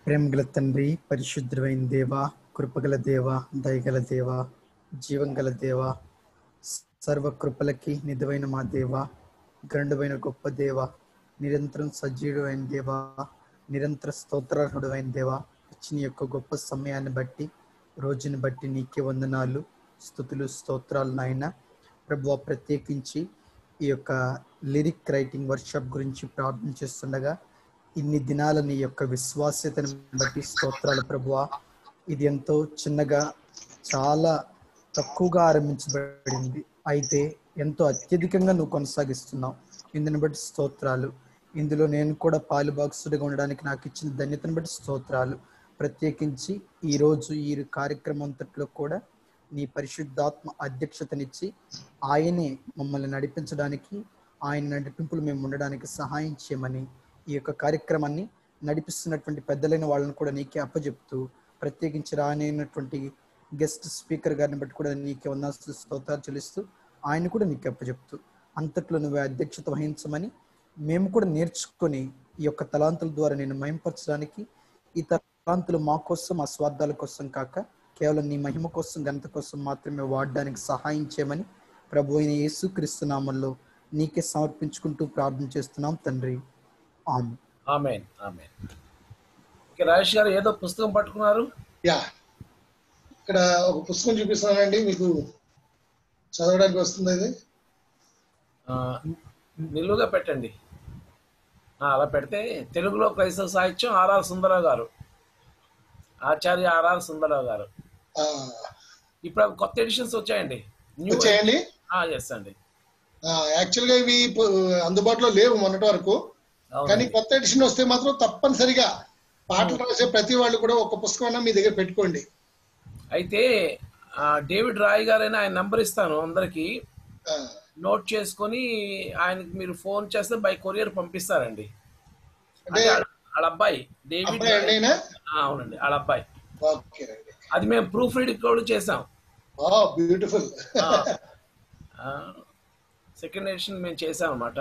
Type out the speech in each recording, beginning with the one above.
ప్రేమగల తండ్రి పరిశుద్ధమైన దేవ కృపగల దేవ దయగల దేవ జీవంగల దేవ సర్వ కృపలకి నిధువైన మా దేవ గండువైన గొప్ప దేవ నిరంతరం సజీవుడైన దేవ నిరంతర స్తోత్రార్హుడైన దేవ ఇచ్చిన యొక్క గొప్ప సమయాన్ని బట్టి రోజుని బట్టి నీకే వందనాలు స్థుతులు స్తోత్రాలు నాయన ప్రభు ప్రత్యేకించి ఈ యొక్క లిరిక్ రైటింగ్ వర్క్షాప్ గురించి ప్రార్థన చేస్తుండగా ఇన్ని దినాల నీ యొక్క విశ్వాస్యతను బట్టి స్తోత్రాలు ప్రభువా ఇది ఎంతో చిన్నగా చాలా తక్కువగా ఆరంభించబడింది అయితే ఎంతో అత్యధికంగా నువ్వు కొనసాగిస్తున్నావు ఇందుని బట్టి స్తోత్రాలు ఇందులో నేను కూడా పాలుభాగస్తుడిగా ఉండడానికి నాకు ఇచ్చిన ధన్యతను బట్టి స్తోత్రాలు ప్రత్యేకించి ఈరోజు ఈ కార్యక్రమం అంతట్లో కూడా నీ పరిశుద్ధాత్మ అధ్యక్షతనిచ్చి ఆయనే మమ్మల్ని నడిపించడానికి ఆయన నడిపింపులు మేము ఉండడానికి సహాయం చేయమని ఈ యొక్క కార్యక్రమాన్ని నడిపిస్తున్నటువంటి పెద్దలైన వాళ్ళని కూడా నీకే అప్పచెప్తూ ప్రత్యేకించి రానైనటువంటి గెస్ట్ స్పీకర్ గారిని బట్టి కూడా నీకే ఉన్న స్తోత్రాలు చెల్లిస్తూ ఆయన కూడా నీకే అప్పచెప్తూ అంతట్లో నువ్వు అధ్యక్షత వహించమని మేము కూడా నేర్చుకొని ఈ యొక్క తలాంతుల ద్వారా నేను మయంపరచడానికి ఈ తలాంతులు మా కోసం మా స్వార్థాల కోసం కాక కేవలం నీ మహిమ కోసం ఘనత కోసం మాత్రమే వాడడానికి సహాయం చేయమని ప్రభు అయిన యేసు క్రీస్తునామంలో నీకే సమర్పించుకుంటూ ప్రార్థన చేస్తున్నాం తండ్రి ఆమె ఆమెన్ ఆమెన్ ఓకే రాజేష్ గారు ఏదో పుస్తకం పట్టుకున్నారు యా ఇక్కడ ఒక పుస్తకం చూపిస్తున్నానండి మీకు చదవడానికి వస్తుంది ఇది ఆ, నిలువుగా పెట్టండి ఆ, అలా పెడితే తెలుగులో క్రైస్తవ సాహిత్యం ఆర్ఆర్ సుందరరావు గారు ఆచార్య ఆర్ఆర్ సుందరరావు గారు ఆ, ఇప్పుడు అవి కొత్త ఎడిషన్స్ వచ్చాయండి న్యూ వచ్చేయండి ఎస్ అండి యాక్చువల్ గా ఇవి ప- అందుబాటులో లేవు మొన్నటి వరకు అవును. కానీ కొత్త ఎడిషన్ వస్తే మాత్రం తప్పనిసరిగా పాటలు రాసే ప్రతి వాళ్ళు కూడా ఒక పుస్తకం అన్నా మీ దగ్గర పెట్టుకోండి అయితే ఆ, డేవిడ్ రాయ్ గారైనా ఆయన నంబర్ ఇస్తాను అందరికి ఆ, నోట్ చేసుకొని ఆయనకి మీరు ఫోన్ చేస్తే బై కొరియర్ పంపిస్తారండి అంటే అంటే వాళ్ళ- వాళ్ళ అబ్బాయి డేవిడ్ అబ్బాయి అండి ఆయన? ఆ, అవునండి వాళ్ళ అబ్బాయి ఓకే అండి అది మేము ప్రూఫ్ రీడింగ్ కూడా చేసాం బ్యూటిఫుల్ సెకండ్ ఎడిషన్ మేము చేసాం అనమాట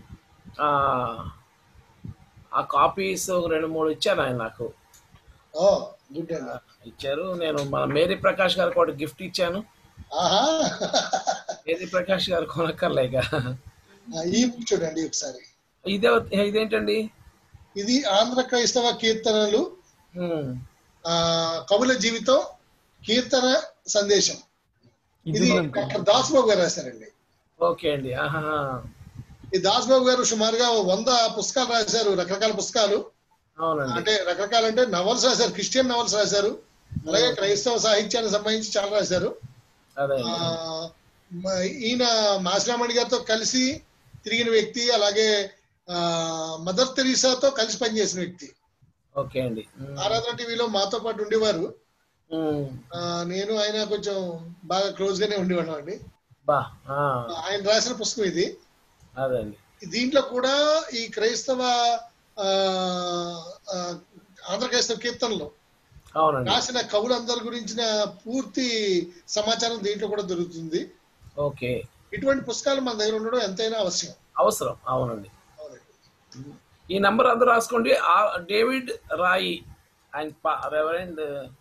ఆ కాపీస్ రెండు మూడు ఇచ్చారు ఆయన నాకు గుడ్ అండి ఇచ్చారు నేను మన మేరీ ప్రకాష్ గారికి ఒకటి గిఫ్ట్ ఇచ్చాను ఆహా మేరీ ప్రకాష్ గారు కొనక్కర్లేక ఆ, ఈ బుక్ చూడండి ఒకసారి ఇదే ఇదేంటండి ఇది ఆంధ్ర క్రైస్తవ కీర్తనలు ఉమ్, ఆ కవుల జీవితం కీర్తన సందేశం ఇది డాక్టర్ దాస్బాబు గారు రాశారండి ఓకే అండి ఆహా ఈ దాస్బాబు గారు సుమారుగా వంద పుస్తకాలు రాశారు రకరకాల పుస్తకాలు అవునండి అంటే రకరకాల అంటే నవల్స్ రాశారు క్రిస్టియన్ నవల్స్ రాశారు అలాగే క్రైస్తవ సాహిత్యానికి సంబంధించి చాలా రాశారు అదే ఆ, మ- ఈయన మాసిరామణి గారితో కలిసి తిరిగిన వ్యక్తి అలాగే ఆ మదర్ తెరీసాతో కలిసి పనిచేసిన వ్యక్తి ఓకే అండి ఉమ్, ఆరాధన టీవీలో మాతో పాటు ఉండేవారు ఉమ్, ఆ, నేను ఆయన కొంచెం బాగా క్లోజ్ గానే ఉండేవాడు అండి బా ఆ, ఆయన రాసిన పుస్తకం ఇది అదే అండి దీంట్లో కూడా ఈ క్రైస్తవ ఆ, ఆ, ఆంధ్ర క్రైస్తవ కీర్తనలో అవునండి రాసిన కవులందరి గురించిన పూర్తి సమాచారం దీంట్లో కూడా దొరుకుతుంది ఓకే ఇటువంటి పుస్తకాలు మన దగ్గర ఉండడం ఎంతైనా అవసరం అవసరం అవునండి అవునండి. ఈ నంబర్ అందరూ రాసుకోండి ఆ డేవిడ్ రాయి ఆయన పా రెవరెండ్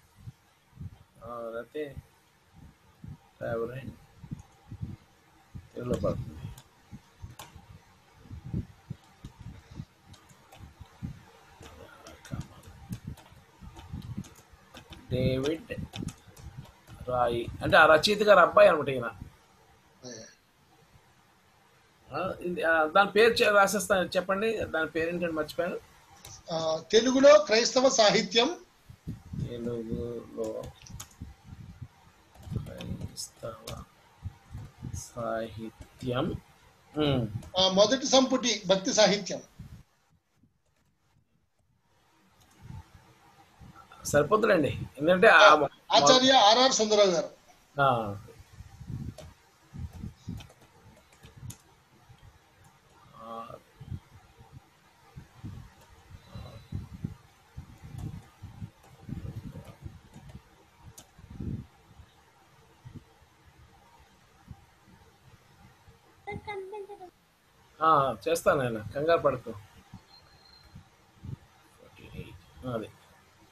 అయితే రెవరెండ్ తెలుగులో పడుతుంది డేవిడ్ రాయి అంటే ఆ రచయిత గారు అబ్బాయి అనమాట ఈయన ఆ, ఇది, ఆ, దాని పేరు చె- రాసేస్తాను చెప్పండి దాని పేరు ఏంటంటే మర్చిపోయాను ఆ, తెలుగులో క్రైస్తవ సాహిత్యం తెలుగులో క్రైస్తవ సాహిత్యం ఉమ్, ఆ, మొదటి సంపుటి భక్తి సాహిత్యం సరిపోతుందండి ఎందుకంటే ఆ మొ- ఆచార్య ఆర్ఆర్ సుందరరావు గారు ఆ, ఆ, ఆ, చేస్తాను ఆయన కంగారు పడుకో అది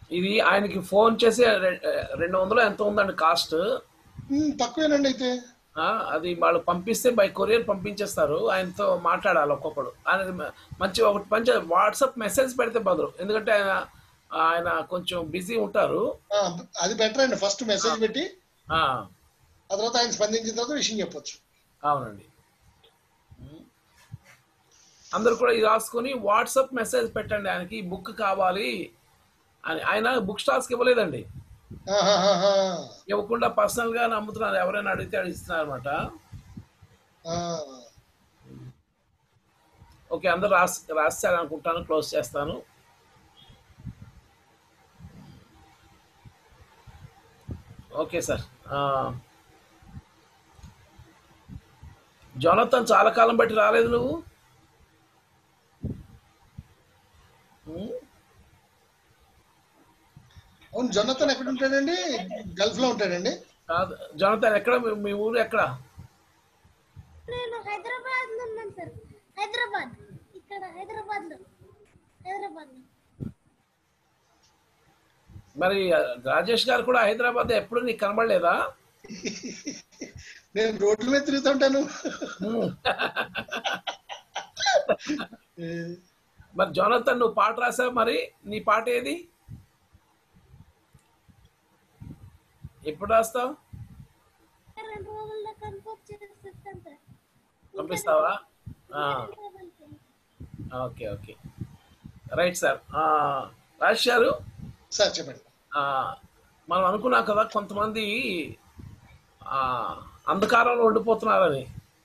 ఇది ఆయనకి ఫోన్ చేసి రె- రెండు వందలు ఎంత ఉందండి కాస్ట్ ఉమ్, తక్కువేనండి అయితే ఆ, అది వాళ్ళు పంపిస్తే బై కొరియర్ పంపించేస్తారు ఆయనతో మాట్లాడాలి ఒక్కొక్కడు ఆయన మ- మంచి ఒకటి మంచి వాట్సాప్ మెసేజ్ పెడితే బదులు ఎందుకంటే ఆయన ఆయన కొంచెం బిజీ ఉంటారు ఆ, అది బెటర్ అండి ఫస్ట్ మెసేజ్ పెట్టి ఆ, ఆ తర్వాత ఆయన స్పందించిన తర్వాత విషయం చెప్పొచ్చు అవునండి అందరు కూడా ఇది రాసుకొని వాట్సాప్ మెసేజ్ పెట్టండి ఆయనకి ఈ బుక్ కావాలి అని ఆయన బుక్ స్టాల్స్కి ఇవ్వలేదండి ఆహాహాహా. ఇవ్వకుండా పర్సనల్ గా నమ్ముతున్నారు ఎవరైనా అడిగితే అడిగి ఇస్తున్నారు అనమాట ఆ, ఓకే అందరు రాసి రాస్తారు అనుకుంటాను క్లోజ్ చేస్తాను ఓకే సార్ జోనతన్ చాలా కాలం బట్టి రాలేదు నువ్వు ఉమ్, అవును జొన్నతన్ ఎక్కడ ఉంటాడండి గల్ఫ్ లో ఉంటాడండి కాదు జోనతన్ ఎక్కడ మీ- మీ ఊరు ఎక్కడ నేను హైదరాబాద్ లో ఉన్నాను సార్ హైదరాబాద్ ఇక్కడ హైదరాబాద్ లో హైదరాబాద్ లో మరి ఆ, రాజేష్ గారు కూడా హైదరాబాద్ ఎప్పుడు నీకు కనబడలేదా నేను రోడ్ల మీద తిరుగుతుంటాను ఉమ్. ఏ, మరి జోనతన్ నువ్వు పాట రాసావు మరి నీ పాట ఏది ఎప్పుడు రాస్తావు రెండు రోజుల్లో కన్ఫర్మ్ చేసేస్తాను సార్ పంపిస్తావా ఆ, ఓకే ఓకే రైట్ సార్ ఆ, రాజేష్ గారు సార్ చెప్పండి ఆ, మనం అనుకున్నాం కదా కొంతమంది ఆ, అంధకారంలో ఉండిపోతున్నారని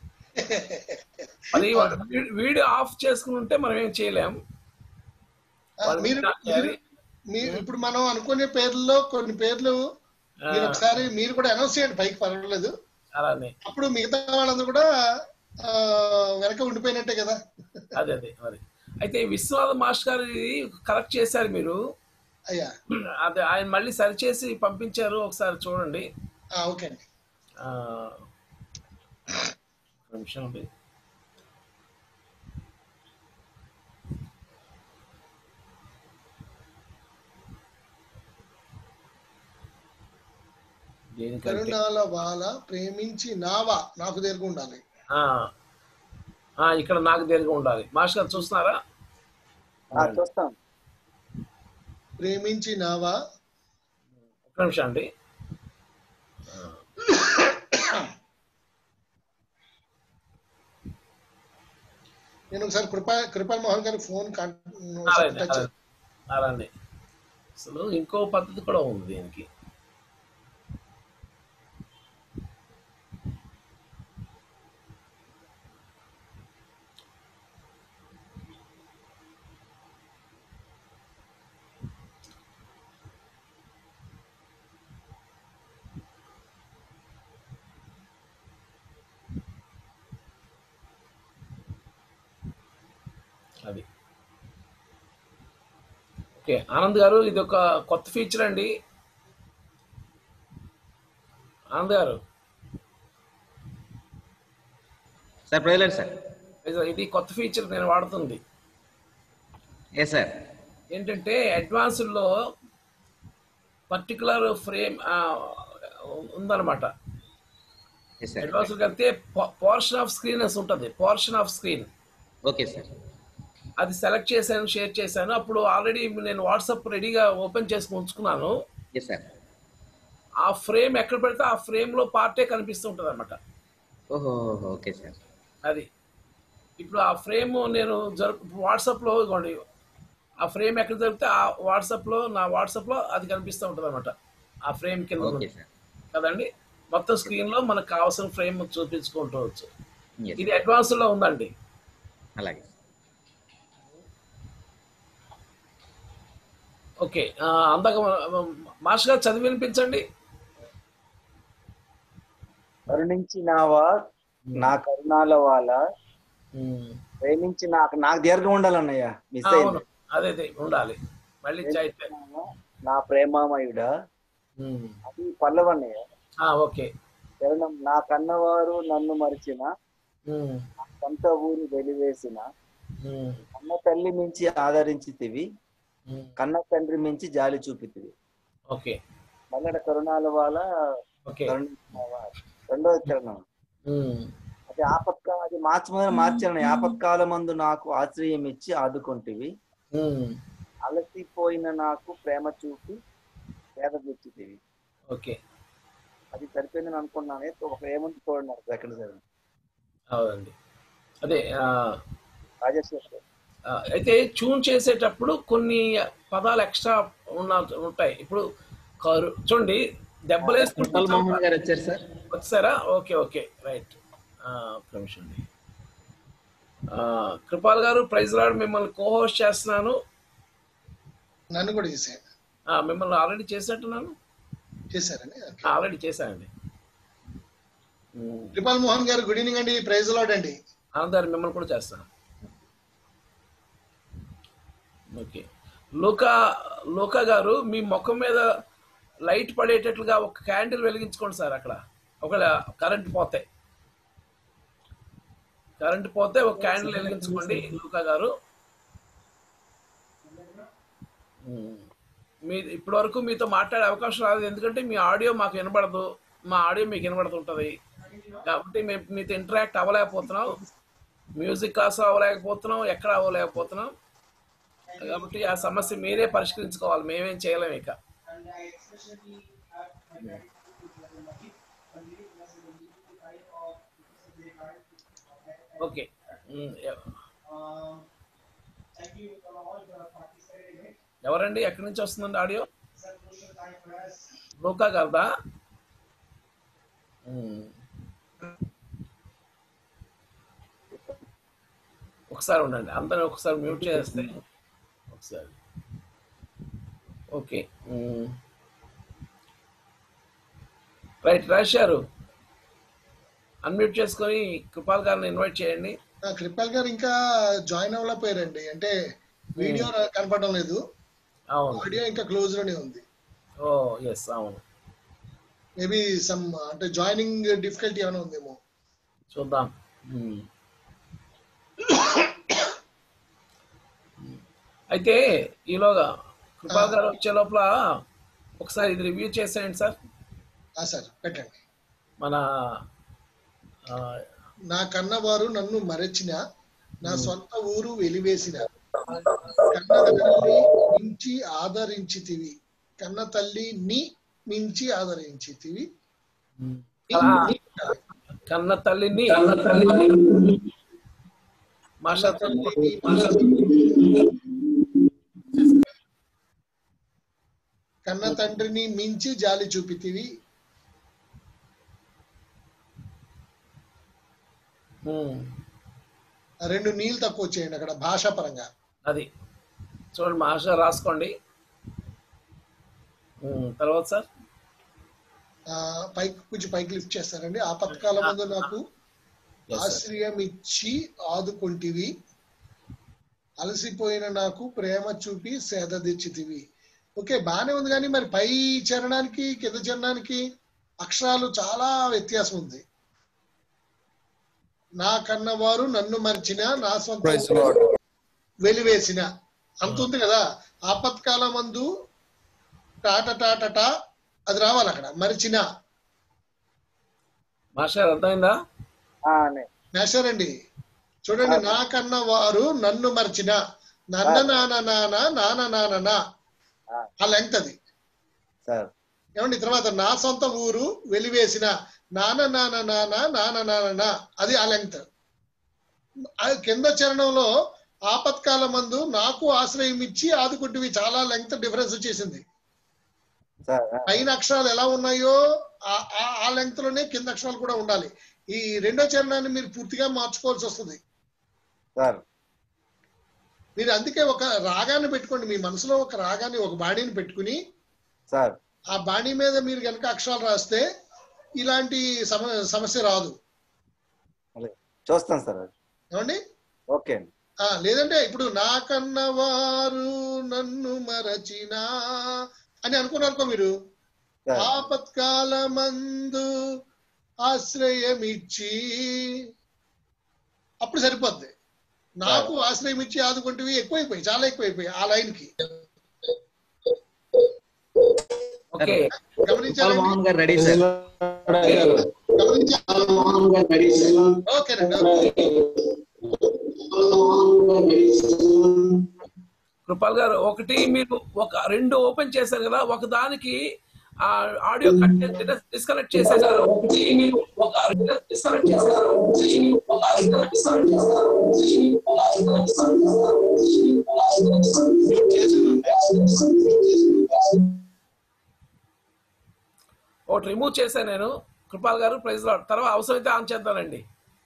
మరి వాళ్ళు వీ- వీడియో ఆఫ్ చేసుకుని ఉంటే మనం ఏం చేయలేం ఆ, వాళ్ళు మీరు విన్నా- మీరు- మీరు ఇప్పుడు మనం అనుకునే పేర్లలో కొన్ని పేర్లు ఆ, మీరు ఒకసారి మీరు కూడా అనౌన్స్ చేయండి పైకి పర్వాలేదు అలానే అప్పుడు మిగతా వాళ్ళందరూ కూడా ఆ, వెనక ఉండిపోయినట్టే కదా అదే అదే మరి అయితే విశ్వనాథ్ మాస్టర్ గారు ఇది కరెక్ట్ చేశారు మీరు అయ్యా అదే ఆయన మళ్ళీ సరిచేసి పంపించారు ఒకసారి చూడండి ఆ, ఓకే అండి ఆ, ఒక నిమిషం అండి దేనికంటే కరుణాల బాల ప్రేమించి నావా నాకు దగ్గర ఉండాలి ఆ, ఆ, ఇక్కడ నాకు దగ్గరగా ఉండాలి మాస్టర్ గారు చూస్తున్నారా ఆ, చూస్తాం ప్రేమించి నావా ఒక నిమిషం అండి నేను ఒకసారి కృపా కృపాల్ మోహన్ గారి ఫోన్ కాన్- అలానే టచ్ అలానే. అలానే అసలు ఇంకో పద్ధతి కూడా ఉంది దీనికి అది ఓకే ఆనంద్ గారు ఇది ఒక కొత్త ఫీచర్ అండి ఆనంద్ గారు సార్ ప్రజలండి సార్ ఇది- ఇది కొత్త ఫీచర్ నేను వాడుతుంది ఏ సార్ ఏంటంటే అడ్వాన్స్డ్లో పర్టికులర్ ఫ్రేమ్ ఉందన్నమాట ఏ సార్ అడ్వాన్స్డ్ వెళ్తే పోర్షన్ ఆఫ్ స్క్రీన్ అని ఉంటుంది portion of screen okay sir అది సెలెక్ట్ చేశాను షేర్ చేశాను అప్పుడు ఆల్రెడీ నేను వాట్సాప్ రెడీగా ఓపెన్ చేసుకుని ఉంచుకున్నాను ఏ సార్ ఆ ఫ్రేమ్ ఎక్కడ పెడితే ఆ ఫ్రేమ్లో పార్టే కనిపిస్తూ ఉంటుంది అనమాట ఓహో ఓకే సార్ అది ఇప్పుడు ఆ ఫ్రేమ్ నేను జరుపు వాట్సాప్లో ఇవ్వండి ఆ ఫ్రేమ్ ఎక్కడ జరిగితే ఆ వాట్సాప్లో నా వాట్సాప్లో అది కనిపిస్తూ ఉంటుంది అనమాట ఆ ఫ్రేమ్ కింద ఓకే ఉంది. సార్ కదండి మొత్తం స్క్రీన్లో మనకు కావాల్సిన ఫ్రేమ్ చూపించుకుంటూ Yes, ఇది అడ్వాన్స్లో ఉందండి అలాగే ఓకే ఆ, అందాక మాస్టర్ గారు చదివి వినిపించండి కరుణించినావా నా కరుణాల వాళ్ళ ప్రేమించి నాకు నాకు దీర్ఘం ఉండాలన్నయ్య మిస్ అవును అయింది అదే అదే ఉండాలి మళ్ళీ చైతే నా ప్రేమామయుడా ఉమ్. అది పల్లవన్నయ్య ఆ, ఓకే చరణం నా కన్నవారు నన్ను మరిచిన ఉమ్, నా సొంత ఊరు వెలివేసిన ఉమ్, అన్న తల్లి మించి ఆదరించితివి ఉమ్, కన్న తండ్రి మించి జాలి చూపితివి ఓకే మల్లెడ కరుణాల వాళ్ళ ఓకే కరుణించినావా రెండో చరణం ఉమ్, అది ఆపత్కాల అది మార్చమని మార్చాను ఆపత్కాల మందు నాకు ఆశ్రయం ఇచ్చి ఆదుకుంటివి ఉమ్, అలసిపోయిన నాకు ప్రేమ చూపి పేద తెచ్చితివి ఓకే అది సరిపోయిందని అనుకున్నాను ఏ- ఒక ఏముంది చూడండి సెకండ్ సెవెన్ అవునండి అదే ఆ, రాజేశ్వర్ ఆ, అయితే ట్యూన్ చేసేటప్పుడు కొన్ని పదాలు ఎక్స్ట్రా ఉన్న ఉంటాయి ఇప్పుడు కరు చూడండి దెబ్బలేసుకుంటూ కృపాల్ మోహన్ గారు వచ్చారు సార్ వచ్చారా ఓకే ఓకే రైట్ ఒక్క నిమిషం అండి ఆ, కృపాల్ గారు ప్రైజ్ రాడ్ మిమ్మల్ని కోహోస్ట్ చేస్తున్నాను నన్ను కూడా చేశాను ఆ, మిమ్మల్ని ఆల్రెడీ చేసేట్టున్నాను చేశారని ఆల్రెడీ చేశానండి ఉమ్, కృపాల్ మోహన్ గారు గుడ్ ఈవినింగ్ అండి ప్రైజ్ లాడ్ అండి ఆనందారు మిమ్మల్ని కూడా చేస్తాను ఓకే లోకా లోకా గారు మీ ముఖం మీద లైట్ పడేటట్లుగా ఒక క్యాండిల్ వెలిగించుకోండి సార్ అక్కడ ఒకవేళ కరెంట్ పోతే కరెంట్ పోతే ఒక క్యాండిల్ వెలిగించుకోండి లూకా గారు ఉమ్. మీ ఇప్పటి వరకు మీతో మాట్లాడే అవకాశం రాలేదు ఎందుకంటే మీ ఆడియో మాకు వినబడదు మా ఆడియో మీకు వినబడుతుంటది కాబట్టి మేము మీతో ఇంటరాక్ట్ అవ్వలేకపోతున్నాం మ్యూజిక్ కాసం అవ్వలేకపోతున్నాం ఎక్కడ అవ్వలేకపోతున్నాం కాబట్టి ఆ సమస్య మీరే పరిష్కరించుకోవాలి మేమేం చేయలేం ఇక ఓకే ఉమ్, ఎవ- ఎవరండి ఎక్కడి నుంచి వస్తుందండి ఆడియో లోకా గారిదా ఉమ్. ఒకసారి ఉండండి అందరూ ఒకసారి మ్యూట్ చేస్తే ఒకసారి ఓకే ఉమ్. రైట్ రాశారు అన్మ్యూట్ చేసుకొని కృపాల్ గారిని ఇన్వైట్ చేయండి ఆ, కృపాల్ గారు ఇంకా జాయిన్ అవ్వలేకపోయారండి అంటే వీడియో రా- కనపడడం లేదు అవును ఆడియో ఇంకా క్లోజ్ లోనే ఉంది ఓ ఎస్ అవును మేబీ సమ్ అంటే జాయినింగ్ డిఫికల్టీ ఏమైనా ఉందేమో చూద్దాం ఉమ్. అయితే ఈలోగా కృపాల్ గారు వచ్చే లోపల ఒకసారి ఇది రివ్యూ చేసేయండి సార్ ఆ సార్ పెట్టండి మన ఆ, నా కన్నవారు నన్ను మరచిన నా సొంత ఊరు వెలివేసిన కన్న తల్లి మించి ఆదరించితివి కన్న తల్లి ని మించి ఆదరించితివి ఉమ్. నీ- ఆ, నీ- కన్న తల్లిని మాషా తల్లిని కన్న తండ్రిని మించి జాలి చూపితివి ఉమ్. ఆ రెండు నీళ్ళు తక్కువ వచ్చేయండి అక్కడ భాషా పరంగా అది చూడండి మాషా రాసుకోండి ఉమ్, తర్వాత సార్ ఆ, పైకి కొంచెం పైకి లిఫ్ట్ చేస్తారండి ఆపత్కాల ముందు నాకు Yes, sir. ఆశ్రయం ఇచ్చి ఆదుకుంటివి అలసిపోయిన నాకు ప్రేమ చూపి సేద తెచ్చితివి ఓకే బానే ఉంది కానీ మరి పై చరణానికి కింద చరణానికి అక్షరాలు చాలా వ్యత్యాసం ఉంది నా కన్నవారు నన్ను మర్చిన నా సొంత Praise the Lord. వెలివేసిన అంత ఉంది కదా ఆపత్కాల మందు టాట టాటట అది రావాలి అక్కడ మరిచిన మాస్టర్ అర్థమైందా ఆ, నే- నేసారండి చూడండి నా కన్న వారు నన్ను మర్చిన నన్న నాన్న నాన్న నాన్న నాన్న నా ఆ లెంగ్త్ అది సార్ ఏమండి తర్వాత నా సొంత ఊరు వెలివేసిన నాన్న నాన్న నాన్న నాన్న నాన్న నా అది ఆ లెంగ్త్ ఆ కింద చరణంలో ఆపత్కాల మందు నాకు ఆశ్రయం ఇచ్చి ఆదుకుంటువి చాలా లెంగ్త్ డిఫరెన్స్ వచ్చేసింది సార్ ఆ, పైన అక్షరాలు ఎలా ఉన్నాయో ఆ- ఆ- ఆ లెంగ్త్ లోనే కింద అక్షరాలు కూడా ఉండాలి ఈ రెండో చరణాన్ని మీరు పూర్తిగా మార్చుకోవాల్సి వస్తుంది సార్ మీరు అందుకే ఒక రాగాన్ని పెట్టుకోండి మీ మనసులో ఒక రాగాన్ని ఒక బాణీని పెట్టుకుని సార్ ఆ బాణీ మీద మీరు కనుక అక్షరాలు రాస్తే ఇలాంటి సమ సమస్య రాదు అలాగే. చూస్తాను సార్ ఏమండి ఓకే అండి ఆ, లేదంటే ఇప్పుడు నాకన్న వారు నన్ను మరచినా అని అనుకున్నారనుకో మీరు సార్ ఆపత్కాల మందు ఆశ్రయమిచ్చి అప్పుడు సరిపోద్ది నాకు ఆశ్రయం ఇచ్చి ఆదుకుంటేవి ఎక్కువైపోయి చాలా ఎక్కువైపోయి ఆ లైన్ కి ఓకే గోపాల్ గమనించారండి మోహన్ గారు రెడీ సార్ గమనించారు ఓకేనండి ఓకే కృపాల్ గారు ఒకటి మీరు ఒక రెండు ఓపెన్ చేశారు కదా ఒక దానికి ఆ ఆడియో కంటెంట్ డిస్కనెక్ట్ చేసేసారు ఒకటి మీరు ఒక డిస్కనెక్ట్ చేశారు ఒకటి రిమూవ్ చేశాను నేను కృపాల్ గారు ప్రైజ్ లాడ్ తర్వాత అవసరమైతే ఆన్ చేద్దానండి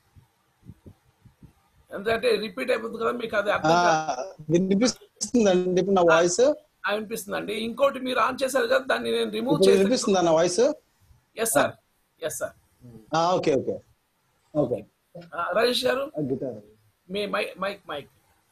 ఎందుకంటే రిపీట్ అయిపోతుంది కదా మీకు అది అర్థం కాదు. వినిపిస్తుందండి ఇప్పుడు నా వాయిస్ ఆ, వినిపిస్తుందండి ఇంకోటి మీరు ఆన్ చేశారు కదా దాన్ని నేను రిమూవ్ ఇప్పుడు చేసి వినిపిస్తుందా నా voice yes sir yes sir okay okay okay Rajesh గారు గిటార్ మీ మైక్ మైక్ మైక్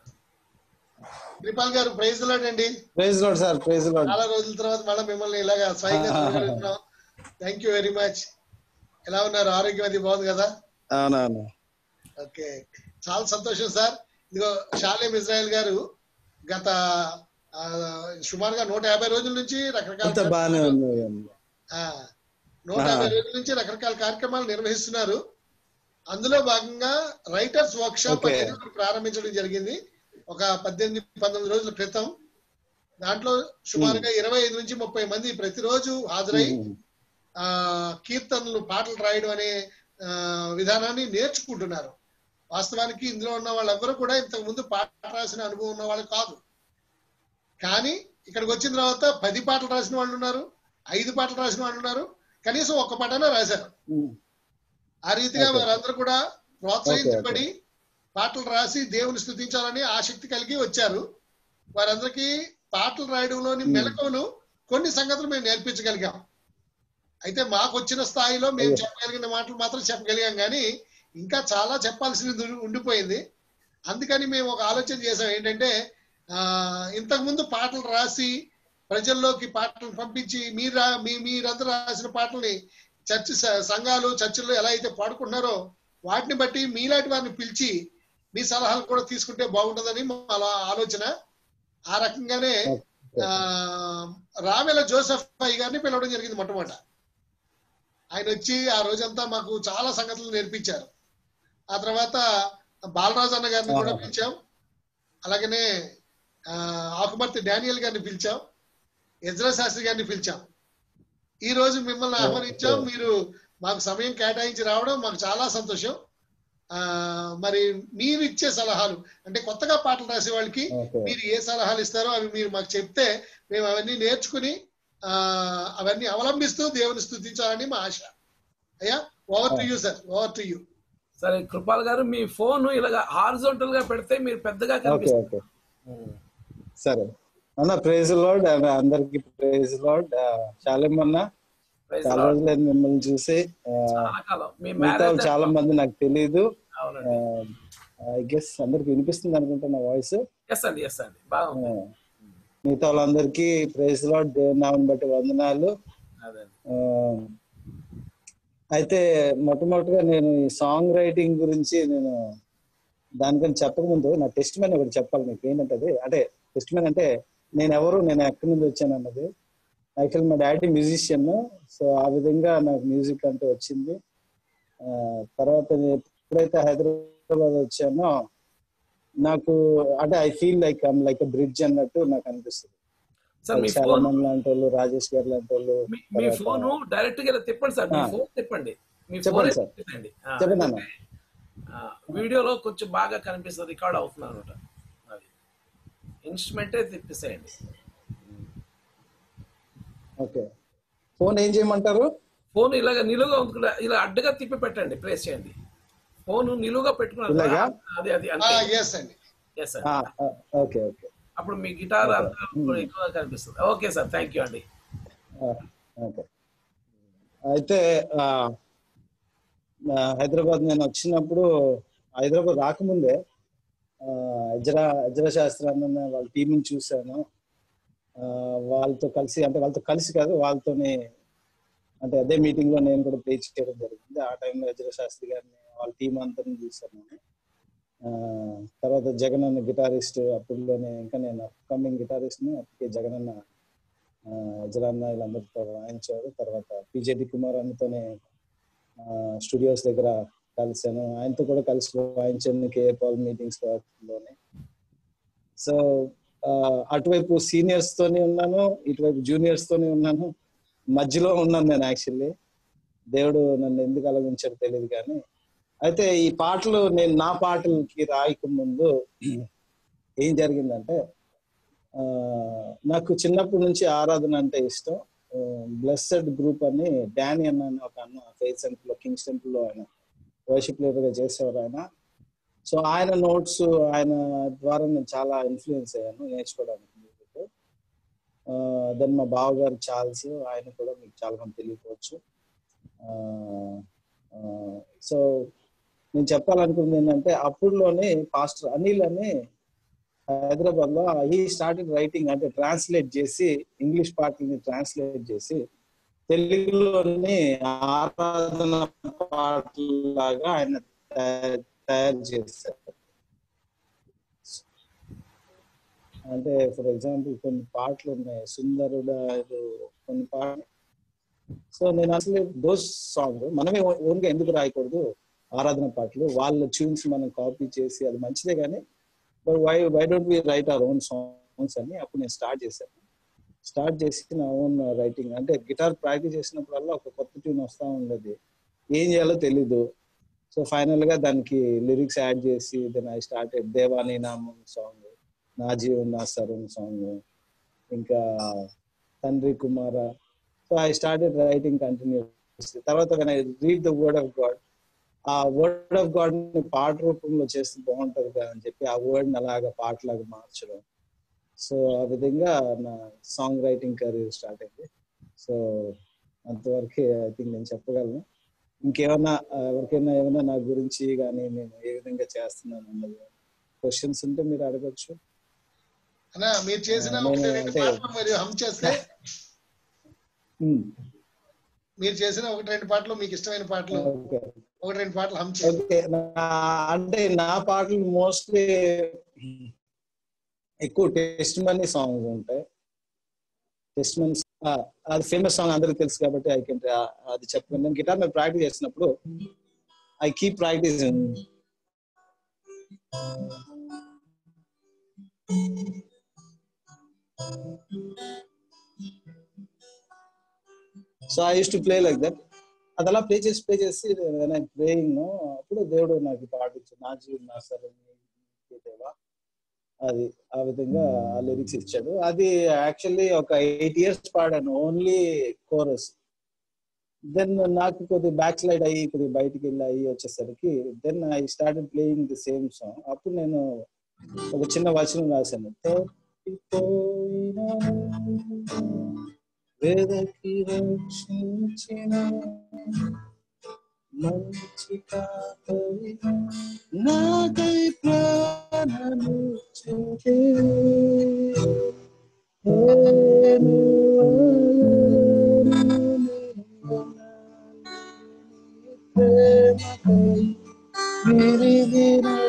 కృపాల్ గారు ప్రైజ్ అండి praise lord sir praise lord చాలా రోజుల తర్వాత మళ్ళీ మిమ్మల్ని ఇలాగా స్వయంగా చూడగలుగుతున్నాం థ్యాంక్ యూ వెరీ మచ్ ఎలా ఉన్నారు ఆరోగ్యం అది బాగుంది కదా అవునవును ఓకే చాలా సంతోషం సార్ ఇదిగో షాలేం ఇజ్రాయెల్ గారు గత ఆ, సుమారుగా నూట యాభై రోజుల నుంచి అంత రకరకాల బాగానే ఉంది ఆ, నూట యాభై రోజుల నుంచి రకరకాల కార్యక్రమాలు నిర్వహిస్తున్నారు అందులో భాగంగా రైటర్స్ వర్క్ షాప్ Okay. అనేది ఒకటి ప్రారంభించడం జరిగింది ఒక పద్దెనిమిది పంతొమ్మిది రోజుల క్రితం దాంట్లో సుమారుగా ఇరవై ఐదు నుంచి ముప్పై మంది ప్రతిరోజు హాజరై ఆ కీర్తనలు పాటలు రాయడం అనే ఆ, విధానాన్ని నేర్చుకుంటున్నారు వాస్తవానికి ఇందులో ఉన్న వాళ్ళెవ్వరూ కూడా ఇంతకు ముందు పాట రాసిన అనుభవం ఉన్న వాళ్ళు కాదు కానీ ఇక్కడికి వచ్చిన తర్వాత పది పాటలు రాసిన వాళ్ళు ఉన్నారు ఐదు పాటలు రాసిన వాళ్ళు ఉన్నారు కనీసం ఒక్క పాటనే రాశారు ఆ రీతిగా Okay. వారందరూ కూడా ప్రోత్సహించబడి పాటలు రాసి దేవుని స్థుతించాలని ఆసక్తి కలిగి వచ్చారు వారందరికీ పాటలు రాయడంలోని మెలకువలు కొన్ని సంగతులు మేము నేర్పించగలిగాం అయితే మాకు వచ్చిన స్థాయిలో మేము అయ్యో. చెప్పగలిగిన మాటలు మాత్రం చెప్పగలిగాం కానీ ఇంకా చాలా చెప్పాల్సింది ఉండి- ఉండిపోయింది అందుకని మేము ఒక ఆలోచన చేసాం ఏంటంటే ఆ ఇంతకు ముందు పాటలు రాసి ప్రజల్లోకి పాటలు పంపించి మీరు రా- మీ మీరందరూ రాసిన పాటల్ని చర్చ్ స- సంఘాలు చర్చిల్లో ఎలా అయితే పాడుకుంటున్నారో వాటిని బట్టి మీలాంటి వారిని పిలిచి మీ సలహాలు కూడా తీసుకుంటే బాగుంటుందని మా అలా- ఆలోచన ఆ రకంగానే ఆ రావెల జోసెఫ్ అయ్య గారిని పిలవడం జరిగింది మొట్టమొదట ఆయన వచ్చి ఆ రోజంతా మాకు చాలా సంగతులు నేర్పించారు ఆ తర్వాత బాలరాజు అన్న గారిని కూడా ఆహా. పిలిచాం అలాగనే ఆ, ఆకుమర్తి డానియల్ గారిని పిలిచాం ఎజ్రా శాస్త్రి గారిని పిలిచాం ఈ రోజు మిమ్మల్ని ఆహ్వానించాం మీరు మాకు సమయం కేటాయించి రావడం మాకు చాలా సంతోషం ఆ మరి మీరు ఇచ్చే సలహాలు అంటే కొత్తగా పాటలు రాసే వాళ్ళకి ఓకే మీరు ఏ సలహాలు ఇస్తారో అవి మీరు మాకు చెప్తే మేము అవన్నీ నేర్చుకుని ఆ అవన్నీ అవలంబిస్తూ దేవుని స్థుతించాలని మా ఆశ అయ్యా over to you sir over to you సరే కృపాల్ గారు మీ ఫోన్ ఇలాగా హారిజోంటల్ గా పెడితే మీరు పెద్దగా ఓకే కనిపిస్తారు ఓకే సరే అన్న ప్రైజ్ లాడ్ అందరికి ప్రైజ్ లాడ్ చాలేమన్నా Praise చాలా the Lord. రోజులైంది మిమ్మల్ని చూసి ఆ, చాలా కాలం మీ మిగతా వాళ్ళు మ్యారేజ్ చాలా మంది నాకు తెలియదు అవునండి ఐ గెస్ అందరికి వినిపిస్తుంది అనుకుంటున్నా వాయిస్ ఎస్ అండి ఎస్ అండి బాగుంది మిగతా వాళ్ళందరికీ ప్రైజ్ లాడ్ దేవునామని బట్టి వందనాలు అదే ఆ, అయితే మొట్టమొదటిగా నేను ఈ సాంగ్ రైటింగ్ గురించి నేను దానికని చెప్పకముందు నా టెస్ట్ మ్యాన్ ఒకటి చెప్పాలి మీకు ఏంటంటే అది అంటే టెస్ట్ మ్యాన్ అంటే నేను ఎవరు నేను ఎక్కడి నుంచి వచ్చాను అన్నది యాక్చువల్ మా డాడీ మ్యూజిషియన్ సో ఆ విధంగా నాకు మ్యూజిక్ అంటే వచ్చింది ఆ, తర్వాత నేను ఎప్పుడైతే హైదరాబాద్ వచ్చానో నాకు అంటే I feel like I'm like bridge అన్నట్టు నాకు అనిపిస్తుంది సార్ మీ చాలా ఫోన్ మంది లాంటి వాళ్ళు రాజేష్ గారు లాంటి వాళ్ళు మీ- మీ తర్వాత- ఫోన్ డైరెక్ట్ గా ఇలా తిప్పండి సార్ మీ ఆ. ఫోన్ తిప్పండి మీ చెప్పండి ఫోన్ సార్. తిప్పండి ఆ, చెప్పండి అన్న ఆ, వీడియోలో కొంచెం బాగా కనిపిస్తుంది రికార్డ్ అవుతుంది అనమాట అది ఇన్స్ట్రుమెంటే తిప్పేసేయండి ఓకే ఫోన్ ఏం చేయమంటారు ఫోన్ ఇలాగ నిలువుగా ఉంది ఇలా అడ్డగా తిప్పి పెట్టండి ప్లేస్ చేయండి ఫోన్ నిలువుగా పెట్టుకున్నారు ఇలాగా? అది అది అంతే ఎస్ అండి ఎస్ సార్ ఆ, ఆ, ఓకే ఓకే అప్పుడు మీ గిటార్ అంతా కూడా ఎక్కువగా కనిపిస్తుంది ఓకే సార్ థ్యాంక్ యూ అండి ఆ, ఓకే అయితే ఆ, ఆ, హైదరాబాద్ నేను వచ్చినప్పుడు హైదరాబాద్ రాకముందే ఆ, అజ్రా అజ్రా శాస్త్రాన్ని వాళ్ళ టీంని చూశాను ఆ, వాళ్ళతో కలిసి అంటే వాళ్ళతో కలిసి కాదు వాళ్ళతోనే అంటే అదే మీటింగ్ లో నేను కూడా ప్లే చేయడం జరిగింది ఆ టైంలో అజ్రా శాస్త్రి గారిని వాళ్ళ టీం అంతా చూశాను నేను ఆ, తర్వాత జగన్ అన్న గిటారిస్ట్ అప్పుడులోనే ఇంకా నేను అప్కమింగ్ గిటారిస్ట్ ని అప్పటికే జగన్ అన్న అజరాన్న వీళ్ళందరితో వాయించాడు తర్వాత పిజేడి కుమార్ అన్నతోనే స్టూడియోస్ దగ్గర కలిసాను ఆయనతో కూడా కలిసి వాయించాను కేఏ పాల్ మీటింగ్స్ లోనే సో అటువైపు సీనియర్స్ తోనే ఉన్నాను ఇటువైపు జూనియర్స్ తోనే ఉన్నాను మధ్యలో ఉన్నాను నేను యాక్చువల్లీ దేవుడు నన్ను ఎందుకు అలా ఉంచాడో తెలియదు కానీ అయితే ఈ పాటలు నేను నా పాటలకి రాయక ముందు ఏం జరిగిందంటే ఆ, నాకు చిన్నప్పటి నుంచి ఆరాధన అంటే ఇష్టం బ్లెస్సెడ్ గ్రూప్ అని డానీ అన్న అని ఒక అన్న ఫెయిత్ సెంటర్ లో కింగ్స్ టెంపుల్ లో ఆయన వర్షిప్ లీడర్ గా చేసేవారు ఆయన సో ఆయన నోట్స్ ఆయన ద్వారా నేను చాలా ఇన్ఫ్లుయెన్స్ అయ్యాను నేర్చుకోవడానికి దెన్ మా బావగారు చార్ల్స్ ఆయన కూడా మీకు చాలా మంది తెలియకపోవచ్చు సో నేను చెప్పాలనుకుంది ఏంటంటే అప్పుడులోనే పాస్టర్ అనిల్ అని హైదరాబాద్ లో హీ స్టార్టెడ్ రైటింగ్ అంటే ట్రాన్స్లేట్ చేసి ఇంగ్లీష్ పాటల్ని ట్రాన్స్లేట్ చేసి తెలుగులోని ఆరాధన పాటలాగా ఆయన తయారు తయారు చేశారు అంటే ఫర్ ఎగ్జాంపుల్ కొన్ని పాటలు ఉన్నాయి సుందరుడా ఇది కొన్ని పాటలు సో నేను అసలు దోస్ సాంగ్ మనమే ఓన్ గా ఎందుకు రాయకూడదు ఆరాధన పాటలు వాళ్ళ ట్యూన్స్ మనం కాపీ చేసి అది మంచిదే కానీ but why why don't we write our own songs అని అప్పుడు నేను స్టార్ట్ చేశాను స్టార్ట్ చేసి నా ఓన్ రైటింగ్ అంటే గిటార్ ప్రాక్టీస్ చేసినప్పుడల్లా ఒక కొత్త ట్యూన్ వస్తూ ఉండేది ఏం చేయాలో తెలీదు సో ఫైనల్ గా దానికి లిరిక్స్ యాడ్ చేసి దెన్ ఐ స్టార్టెడ్ దేవాని నామం సాంగ్ నా జీవన్ నా సరం సాంగ్ ఇంకా తండ్రి కుమార so I started writing continues తర్వాత when I read the word of God ఆ వర్డ్ ఆఫ్ గాడ్ ని పాట రూపంలో చేస్తే బాగుంటది కదా అని చెప్పి ఆ వర్డ్ ని అలాగా పాటలాగా మార్చడం సో ఆ విధంగా నా సాంగ్ రైటింగ్ కెరీర్ స్టార్ట్ అయింది సో అంతవరకు ఐ థింక్ నేను చెప్పగలను ఇంకేమన్నా ఆ, ఎవరికైనా ఏమైనా నా గురించి కానీ నేను ఏ విధంగా చేస్తున్నాను అన్నది క్వశ్చన్స్ ఉంటే మీరు అడగచ్చు అన్నా మీరు చేసిన ఆ, ఒకటి నేను రెండు అంటే- పాటలు మీరు హమ్ చేస్తే మీరు చేసిన ఒకటి రెండు పాటలు మీకు ఇష్టమైన పాటలు ఓకే ఒకటి రెండు పాటలు హమ్ చేయండి ఓకే అంటే నా పాటలు మోస్ట్లీ ఎక్కువ టెస్ట్ మనీ సాంగ్స్ ఉంటాయి టెస్ట్ మనీ అది ఫేమస్ సాంగ్ అందరికి తెలుసు కాబట్టి ఐ కెన్ అది చెప్పాను నేను గిటార్ మీద ప్రాక్టీస్ చేసినప్పుడు I keep practice so I used to play like that అది అలా ప్లే చేసి ప్లే చేసి ప్లేయింగ్ అప్పుడు దేవుడు నాకు ఈ పాట ఇచ్చాడు నా జీవన్ నా సరే దేవా అది ఆ విధంగా ఆ లిరిక్స్ ఇచ్చాడు అది యాక్చువల్లీ ఒక ఎయిట్ ఇయర్స్ పాడాను ఓన్లీ కోరస్ దెన్ నాకు కొద్ది బ్యాక్ స్లైడ్ అయ్యి కొద్ది బయటికి వెళ్ళి అయ్యి వచ్చేసరికి then I started playing the same song అప్పుడు నేను ఒక చిన్న వచనం రాశాను తప్పిపోయిన వెదకి రక్షించిన మంచి కాపరి నాకై ప్రాణము చూపే నేను ప్రేమకై విరిగి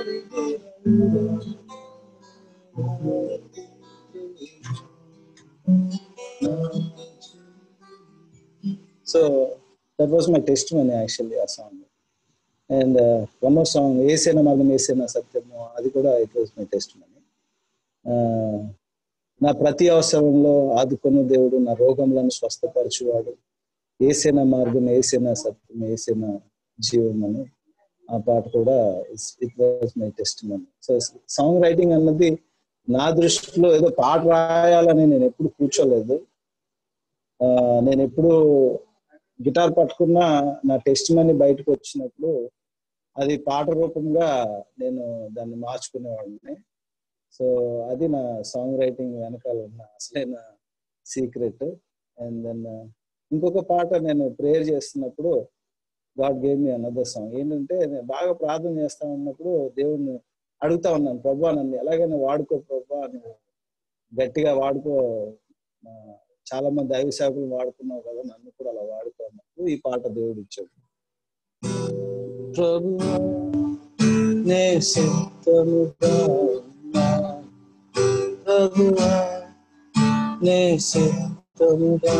so that was my testimony actually ఆ song and one more song ఏసేనా మార్గం ఏసేనా సత్యము అది కూడా it was my testimony నా ప్రతి అవసరంలో ఆదుకున్న దేవుడు నా రోగములను స్వస్థపరచువాడు ఏసేనా మార్గం ఏసేనా సత్యం ఏసేనా జీవం అని ఆ పాట కూడా it was my testimony so song writing అన్నది నా దృష్టిలో ఏదో పాట రాయాలని నేను ఎప్పుడు కూర్చోలేదు ఆ, నేను ఎప్పుడు గిటార్ పట్టుకున్నా నా టెస్ట్ మనీ బయటకు వచ్చినప్పుడు అది పాట రూపంగా నేను దాన్ని మార్చుకునేవాడిని సో అది నా సాంగ్ రైటింగ్ వెనకాల ఉన్న అసలైన సీక్రెట్ అండ్ దెన్ ఇంకొక పాట నేను ప్రేయర్ చేస్తున్నప్పుడు God gave me another song ఏంటంటే నేను బాగా ప్రార్థన చేస్తా ఉన్నప్పుడు దేవుణ్ణి అడుగుతా ఉన్నాను ప్రభా నన్ను ఎలాగైనా వాడుకో ప్రభా నువ్వు గట్టిగా వాడుకో ఆ, చాలా మంది దైవ సేవకులు వాడుకున్నావు కదా నన్ను కూడా అలా వాడుకో అన్నప్పుడు ఈ పాట దేవుడు ఇచ్చాడు ప్రభు నే సిద్ధముగా ఉన్నా. ప్రభువా నే సిద్ధముగా తొలిగా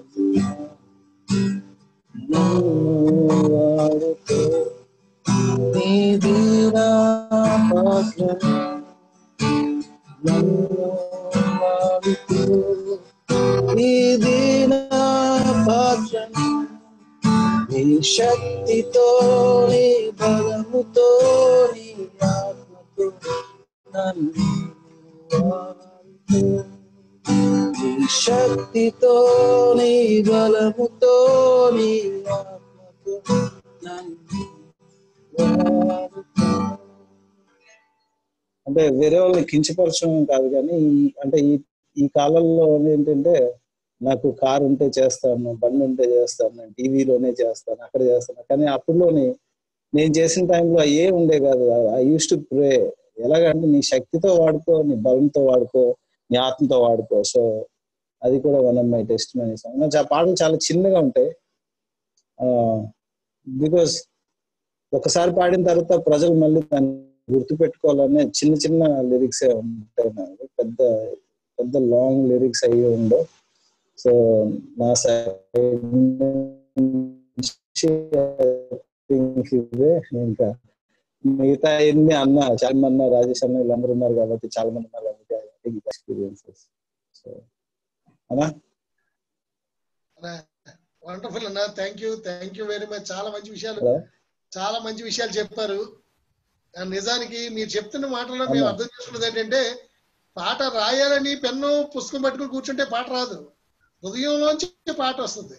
నన్ను వాడుకో నీ దీనా పాత్రను నన్ను వాడుకో నీ దీనా పాత్రను నీ శక్తితో నీ బలముతో నీ ఆత్మతో నన్ను వాడుకో. నీ శక్తితో నీ బలముతో నీ ఆత్మతో నన్ను వాడుకో. అంటే వేరే వాళ్ళని కించపరచడం కాదు కానీ ఈ- అంటే ఈ ఈ కాలంలో ఏంటంటే నాకు కారు ఉంటే చేస్తాను బండి ఉంటే చేస్తాను నేను టీవీలోనే చేస్తాను అక్కడ చేస్తాను కానీ అప్పుడులోని నేను చేసిన టైంలో ఏ ఉండే కాదు ఐ యూస్ టు ప్రే ఎలాగంటే నీ శక్తితో వాడుకో నీ బలంతో వాడుకో నీ ఆత్మతో వాడుకో సో అది కూడా one of my testimonies ఆ పాటలు చాలా చిన్నగా ఉంటాయి బికాస్ ఒకసారి పాడిన తర్వాత ప్రజలు మళ్ళీ దాన్ని గుర్తు పెట్టుకోవాలనే చిన్న చిన్న లిరిక్స్ ఉంటాయి నాకు పెద్ద పెద్ద లాంగ్ లిరిక్స్ అయ్యి ఉండవు సో నా సైడ్ నుంచి think ఇవే ఇంకా మిగతా ఎన్ని అన్న చాలా మంది అన్న రాజేష్ అన్న వీళ్ళందరూ ఉన్నారు కాబట్టి చాలా మంది ఉన్నారు కాబట్టి ఎక్స్పీరియన్సెస్ సో అన్నా వండర్ఫుల్ అన్న thank you thank you very much చాలా మంచి విషయాలు హలో చాలా మంచి విషయాలు చెప్పారు ఆ, నిజానికి మీరు చెప్తున్న మాటల్లో మేము అవునా. అర్థం చేసుకున్నది ఏంటంటే పాట రాయాలని పెన్ను పుస్తకం పట్టుకుని కూర్చుంటే పాట రాదు హృదయంలోంచి పాట వస్తుంది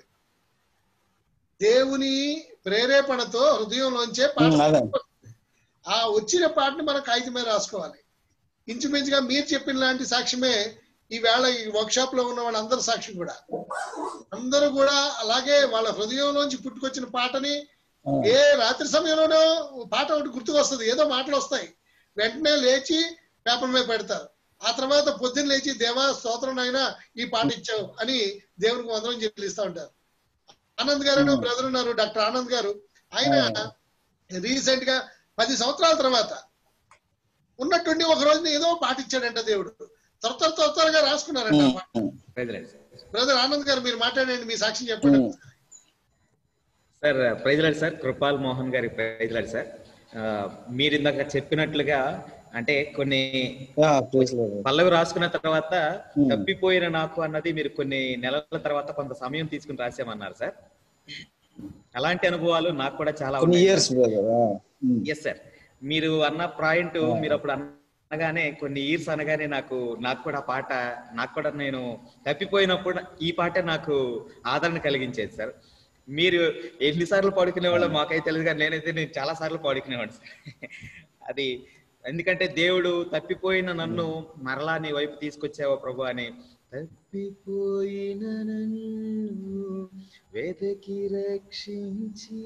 దేవుని ప్రేరేపణతో హృదయంలోంచే పాట ఉమ్, అదే. వస్తుంది. ఆ వచ్చిన పాటని మనం కాగితం మీద రాసుకోవాలి ఇంచుమించుగా మీరు చెప్పిన లాంటి సాక్ష్యమే ఈవేళ ఈ వర్క్షాప్ లో ఉన్న వాళ్ళందరూ సాక్ష్యం కూడా అందరూ కూడా అలాగే వాళ్ళ హృదయంలోంచి పుట్టుకొచ్చిన పాటని ఆ, ఏ రాత్రి సమయంలోనో పాట ఒకటి గుర్తుకొస్తుంది ఏదో మాటలు వస్తాయి వెంటనే లేచి పేపర్ మీద పెడతారు ఆ తర్వాత పొద్దున్న లేచి దేవా స్తోత్రం అయినా ఈ పాట ఇచ్చావు అని దేవునికి వందనం చెల్లిస్తూ ఉంటారు ఆనంద్ గారు Hmm. బ్రదర్ ఉన్నారు డాక్టర్ ఆనంద్ గారు ఆయన రీసెంట్ గా పది సంవత్సరాల తర్వాత ఉన్నట్టుండి ఒక రోజున ఏదో పాట ఇచ్చాడంట దేవుడు త్వర త్వర త్వర త్వరగా రాసుకున్నారంట ఆ పాట. Um, praise lord sir. Brother Anand garu మీరు మాట్లాడండి మీ సాక్ష్యం చెప్పండి um. Sir praise lord sir Kripal Mohan గారి ప్రైజ్ లాడ్ సార్ ఆ, మీరు ఇందాక చెప్పినట్లుగా అంటే కొన్ని ఆ, praise Lord. పల్లవి రాసుకున్న తర్వాత Hmm. తప్పిపోయిన నాకు అన్నది మీరు కొన్ని నెలల తర్వాత కొంత సమయం తీసుకుని రాసామన్నారు సార్ అలాంటి అనుభవాలు నాకు కూడా చాలా కొన్ని ఉన్నాయి ఇయర్స్ బ్రదర్ ఎస్ సార్ మీరు అన్న పాయింట్ మీరు అప్పుడు అనగానే కొన్ని ఇయర్స్ అనగానే నాకు నాకు కూడా పాట నాకు కూడా నేను తప్పిపోయినప్పుడు ఈ పాట నాకు ఆదరణ కలిగించేది సార్ మీరు ఎన్నిసార్లు పాడుకునేవాళ్ళో మాకైతే తెలియదు కానీ నేనైతే నేను చాలా సార్లు పాడుకునేవాడు సార్ అది ఎందుకంటే దేవుడు తప్పిపోయిన నన్ను మరలా నీ వైపు తీసుకొచ్చావా ప్రభు అని తప్పిపోయిన నన్ను వెతకి రక్షించి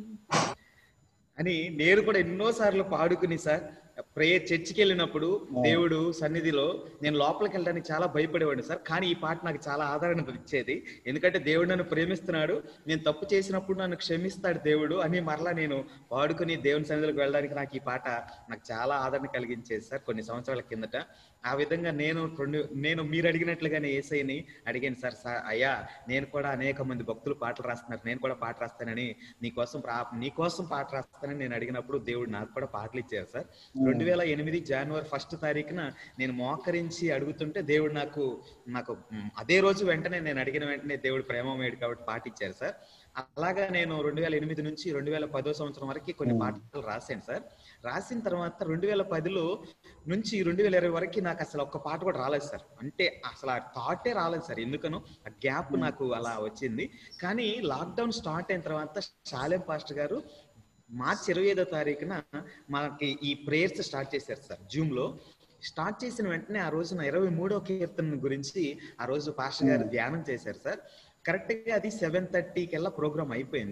అని నేను కూడా ఎన్నో సార్లు పాడుకుని సార్ ప్రేయర్ చర్చికి వెళ్ళినప్పుడు దేవుడు సన్నిధిలో నేను లోపలికి వెళ్ళడానికి చాలా భయపడేవాడిని సార్ కానీ ఈ పాట నాకు చాలా ఆదరణ ఇచ్చేది ఎందుకంటే దేవుడు నన్ను ప్రేమిస్తున్నాడు నేను తప్పు చేసినప్పుడు నన్ను క్షమిస్తాడు దేవుడు అని మరలా నేను పాడుకుని దేవుని సన్నిధిలోకి వెళ్ళడానికి నాకు ఈ పాట నాకు చాలా ఆదరణ కలిగించేది సార్ కొన్ని సంవత్సరాల కిందట ఆ విధంగా నేను రెండు నేను మీరు అడిగినట్లుగానే ఏసైని అడిగాను సార్ సార్ అయ్యా నేను కూడా అనేక మంది భక్తులు పాటలు రాస్తున్నారు నేను కూడా పాట రాస్తానని నీకోసం ప్రా నీకోసం పాట రాస్తానని నేను అడిగినప్పుడు దేవుడు నాకు కూడా పాటలు ఇచ్చారు సార్ రెండు వేల ఎనిమిది జనవరి ఫస్ట్ తారీఖున నేను మోకరించి అడుగుతుంటే దేవుడు నాకు నాకు మ్, అదే రోజు వెంటనే నేను అడిగిన వెంటనే దేవుడు ప్రేమమేడు కాబట్టి పాట ఇచ్చారు సార్ అలాగా నేను రెండు వేల ఎనిమిది నుంచి రెండు వేల పదో సంవత్సరం వరకు కొన్ని పాటలు రాశాను సార్ రాసిన తర్వాత రెండు వేల పదిలో నుంచి రెండు వేల ఇరవై వరకు నాకు అసలు ఒక్క పాట కూడా రాలేదు సార్ అంటే అసలు ఆ థాటే రాలేదు సార్ ఎందుకనో ఆ గ్యాప్ నాకు అలా వచ్చింది కానీ లాక్డౌన్ స్టార్ట్ అయిన తర్వాత శాలెం పాస్టర్ గారు మార్చి ఇరవై ఐదో తారీఖున మనకి ఈ ప్రేయర్స్ స్టార్ట్ చేశారు సార్ జూమ్ లో స్టార్ట్ చేసిన వెంటనే ఆ రోజున ఇరవై మూడో కీర్తన గురించి ఆ రోజు పాస్టర్ గారు ధ్యానం చేశారు సార్ కరెక్ట్ గా అది సెవెన్ థర్టీ కల్లా ప్రోగ్రామ్ అయిపోయింది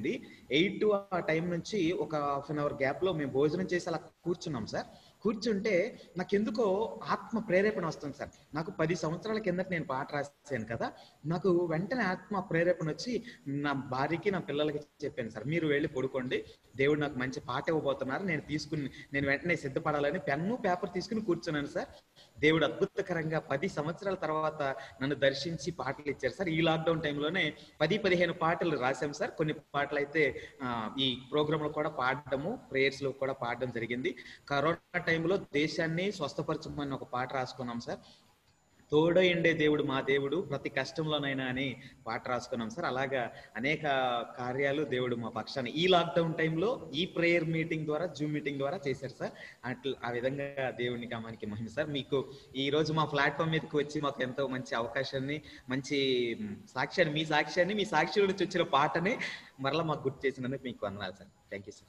ఎయిట్ టు ఆ టైం నుంచి ఒక హాఫ్ అన్ అవర్ గ్యాప్ లో మేము భోజనం చేసి అలా కూర్చున్నాం సార్ కూర్చుంటే నాకు ఎందుకో ఆత్మ ప్రేరేపణ వస్తుంది సార్ నాకు పది సంవత్సరాల కిందట నేను పాట రాశాను కదా నాకు వెంటనే ఆత్మ ప్రేరేపణ వచ్చి నా భార్యకి నా పిల్లలకి చెప్పాను సార్ మీరు వెళ్ళి పడుకోండి దేవుడు నాకు మంచి పాట ఇవ్వబోతున్నారు నేను తీసుకుని నేను వెంటనే సిద్ధపడాలని పెన్ను పేపర్ తీసుకుని కూర్చున్నాను సార్ దేవుడు అద్భుతకరంగా పది సంవత్సరాల తర్వాత నన్ను దర్శించి పాటలు ఇచ్చారు సార్ ఈ లాక్డౌన్ టైంలోనే పది పదిహేను పాటలు రాశాం సార్ కొన్ని పాటలు అయితే ఆ, ఈ ప్రోగ్రామ్ లో కూడా పాడడము ప్రేయర్స్ లో కూడా పాడడం జరిగింది కరోనా టైంలో దేశాన్ని స్వస్థపరచమని ఒక పాట రాసుకున్నాం సార్ తోడయిండే దేవుడు మా దేవుడు ప్రతి కష్టంలోనైనా అని పాట రాసుకున్నాం సార్ అలాగా అనేక కార్యాలు దేవుడు మా పక్షాన్ని ఈ లాక్డౌన్ టైంలో ఈ ప్రేయర్ మీటింగ్ ద్వారా జూమ్ మీటింగ్ ద్వారా చేశారు సార్ అట్లా ఆ విధంగా దేవుని కామానికి మహిమ సార్ మీకు ఈ రోజు మా ప్లాట్ఫామ్ మీదకి వచ్చి మాకు ఎంతో మంచి అవకాశాన్ని మంచి మ్, సాక్ష్యాన్ని మీ సాక్ష్యాన్ని మీ సాక్షి నుంచి వచ్చిన పాటని మరలా మాకు గుర్తు చేసినందుకు మీకు వందనాలు sir thank you sir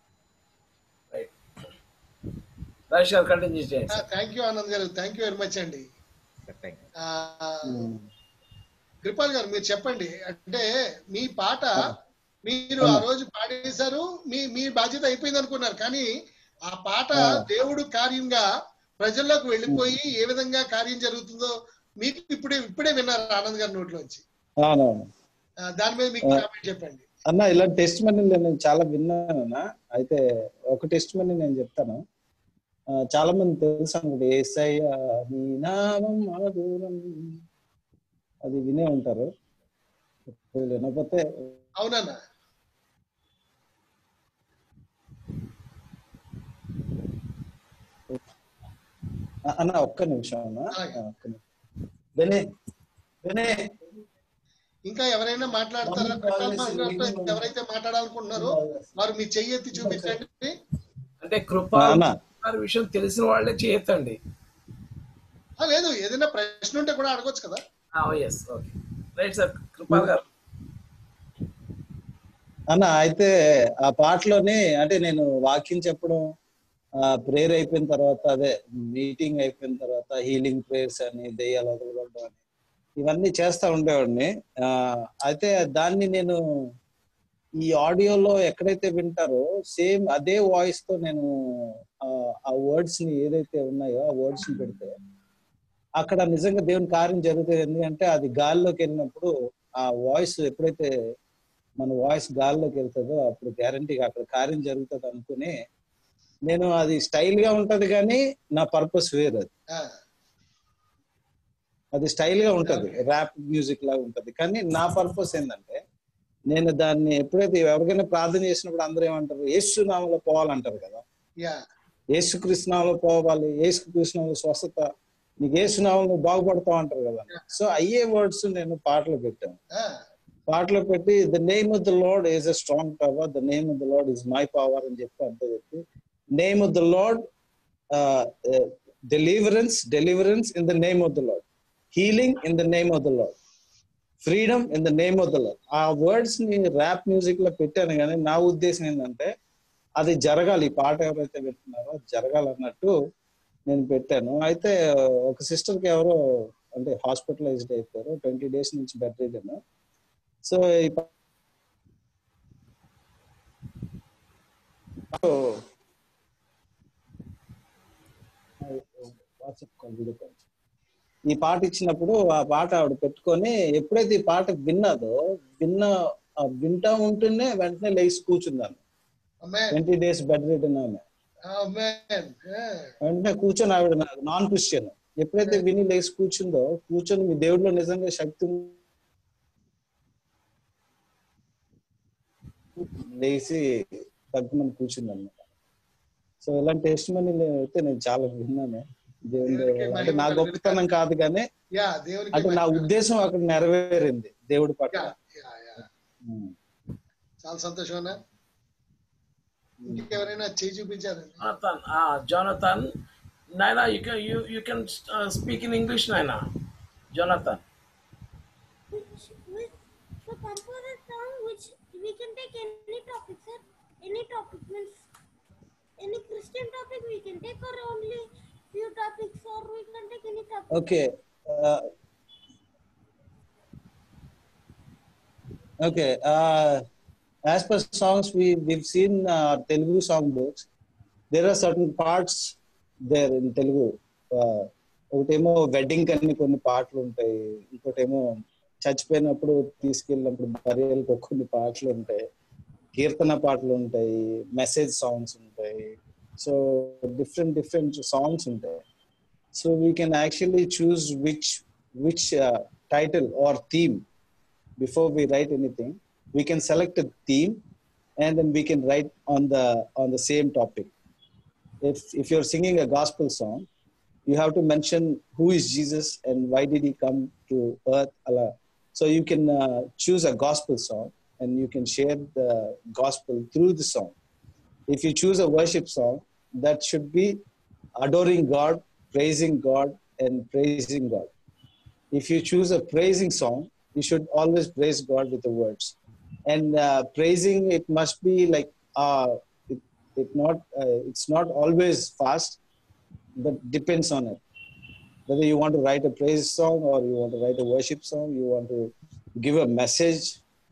Rajesh garu continue చేయండి sir. Thank you Anand garu thank you very much అండి సార్ థ్యాంక్ యూ ఆ, కృపాల్ గారు మీరు చెప్పండి అంటే మీ పాట మీరు ఆ రోజు పాడేశారు మీ మీ బాధ్యత అయిపోయింది అనుకున్నారు కానీ ఆ పాట దేవుడు కార్యంగా ప్రజల్లోకి వెళ్ళిపోయి ఏ విధంగా కార్యం జరుగుతుందో మీకు ఇప్పుడే ఇప్పుడే విన్నారు ఆనంద్ గారి నోట్లోంచి అవునవును ఆ, దాని మీద మీకు కామెంట్ చెప్పండి అన్న ఇలాంటి టెస్ట్ మనీ నేను చాలా విన్నాను అన్న అయితే ఒక టెస్ట్ మనీ నేను చెప్తాను ఆ, చాలా మంది తెలుసు అనుకుంటే ఏసయ్య నీ నామం మధురం అది వినే ఉంటారు ఇప్పుడు వినకపోతే అవునన్నా ఆ, అన్న ఒక్క నిమిషం అన్న అలాగే. ఆ, ఒక్క నిమిషం వినే వినే ఇంకా ఎవరైనా మాట్లాడతారా కృపాల్ గారితో ఎవరైతే మాట్లాడాలనుకుంటున్నారో వారు మీ చెయ్యి ఎత్తి చూపించండి అంటే ఆ, కృప అన్న గారి విషయం తెలిసిన వాళ్ళే చేయొద్దండి ఆ, లేదు ఏదైనా ప్రశ్న ఉంటే కూడా అడగొచ్చు కదా yes okay right sir Kripal garu అన్న అయితే ఆ పాటలోని అంటే నేను వాక్యం చెప్పడం ఆ ప్రేయర్ అయిపోయిన తర్వాత అదే మీటింగ్ అయిపోయిన తర్వాత హీలింగ్ ప్రేయర్స్ అని దెయ్యాలు వదలగొట్టడం అని ఇవన్నీ చేస్తా ఉండేవాడిని ఆ అయితే దాన్ని నేను ఈ ఆడియోలో ఎక్కడైతే వింటారో సేమ్ అదే వాయిస్ తో నేను ఆ- ఆ వర్డ్స్ ని ఏదైతే ఉన్నాయో ఆ వర్డ్స్ ని పెడితే అక్కడ నిజంగా దేవుని కార్యం జరుగుతుంది ఎందుకంటే అది గాల్లోకి వెళ్ళినప్పుడు ఆ వాయిస్ ఎప్పుడైతే మన వాయిస్ గాల్లోకి వెళ్తుందో అప్పుడు గ్యారంటీగా అక్కడ కార్యం జరుగుతుంది అనుకుని నేను అది స్టైల్ గా ఉంటది కానీ నా పర్పస్ వేరు అది ఆ, అది స్టైల్ గా ఉంటది ర్యాప్ మ్యూజిక్ లాగా ఉంటది కానీ నా పర్పస్ ఏంటంటే నేను దాన్ని ఎప్పుడైతే ఎవరికైనా ప్రార్థన చేసినప్పుడు అందరూ ఏమంటారు యేసు నామలో పోవాలంటారు కదా యా యేసు కృష్ణంలో పోవాలి యేసు కృష్ణంలో స్వస్థత నీకు యేసు నామంలో బాగుపడతావు అంటారు కదా సో అయ్యే వర్డ్స్ నేను పాటలు పెట్టాను ఆ, పాటలో పెట్టి the name of the lord is a strong power the name of the lord is my power అని చెప్పి అంతా చెప్పి name of the lord deliverance deliverance in the name of the lord healing in the name of the lord freedom in the name of the lord ఆ words ని rap music లో పెట్టాను కానీ నా ఉద్దేశం ఏంటంటే అది జరగాలి ఈ పాట ఎవరైతే పెడుతున్నారో అది జరగాలన్నట్టు నేను పెట్టాను అయితే ఒక సిస్టర్ కి ఎవరో అంటే హాస్పిటలైజ్డ్ అయిపోయారు ట్వంటీ డేస్ నుంచి బెడ్ రీడన్ సో ఈ పా- వాట్సాప్ కాల్ వీడియో కాల్ ఈ పాట ఇచ్చినప్పుడు ఆ పాట ఆవిడ పెట్టుకొని ఎప్పుడైతే ఈ పాట విన్నదో విన్న ఆ వింటా ఉంటేనే వెంటనే లేచి కూర్చుందాను అమ్మాన్ ట్వంటీ డేస్ బెడ్ రీడన్ ఆమె అమ్మాన్ ఆ, వెంటనే కూర్చొని ఆవిడ నాన్ క్రిస్టియన్ ఎప్పుడైతే విని లేచి కూర్చుందో కూర్చొని మీ దేవుడిలో నిజంగా శక్తి ఉంది. లేచి తగ్గమని కూర్చుంది అనమాట సో ఇలాంటి టెస్ట్ మనీ అయితే నేను చాలా విన్నాను దేవుని దేవునికి దయ- అంటే నా మహిమ గొప్పతనం కాదు కానీ యా దేవునికి అంటే నా మహిమ. ఉద్దేశం అక్కడ నెరవేరింది దేవుడి పట్ల యా, యా, యా. ఉమ్. చాలా సంతోషం అన్న ఇంకెవరైనా చేయి చూపించారు Jonathan, ah, Jonathan, Naina, you can you you can uh, speak in English, Naina. Jonathan. Which, which, to compose a song, which we can take any topic, sir. Any topic means any Christian topic we can take, or only few topics, or we can take any topic. Okay ఆ, okay ఆ, as per songs we we've seen uh, Telugu song books, there are certain parts there in Telugu. Uh, ఒకటేమో wedding అని కొన్ని పాటలు ఉంటాయి ఇంకోటేమో చచ్చిపోయినప్పుడు తీసుకెళ్ళినప్పుడు బరియల్కి కొన్ని పాటలు ఉంటాయి కీర్తన పాటలు ఉంటాయి మెసేజ్ సాంగ్స్ ఉంటాయి సో డిఫరెంట్ డిఫరెంట్ సాంగ్స్ ఉంటాయి so we can actually choose which which title or theme before we write anything we can select a theme and then we can write on the on the same topic if if you're singing a gospel song you have to mention who is jesus and why did he come to earth allah so you can uh, choose a gospel song and you can share the gospel through the song if you choose a worship song that should be adoring god praising god and praising god if you choose a praising song you should always praise god with the words and uh, praising it must be like uh, it, it not uh, it's not always fast but depends on it whether you want to write a praise song or you want to write a worship song you want to give a message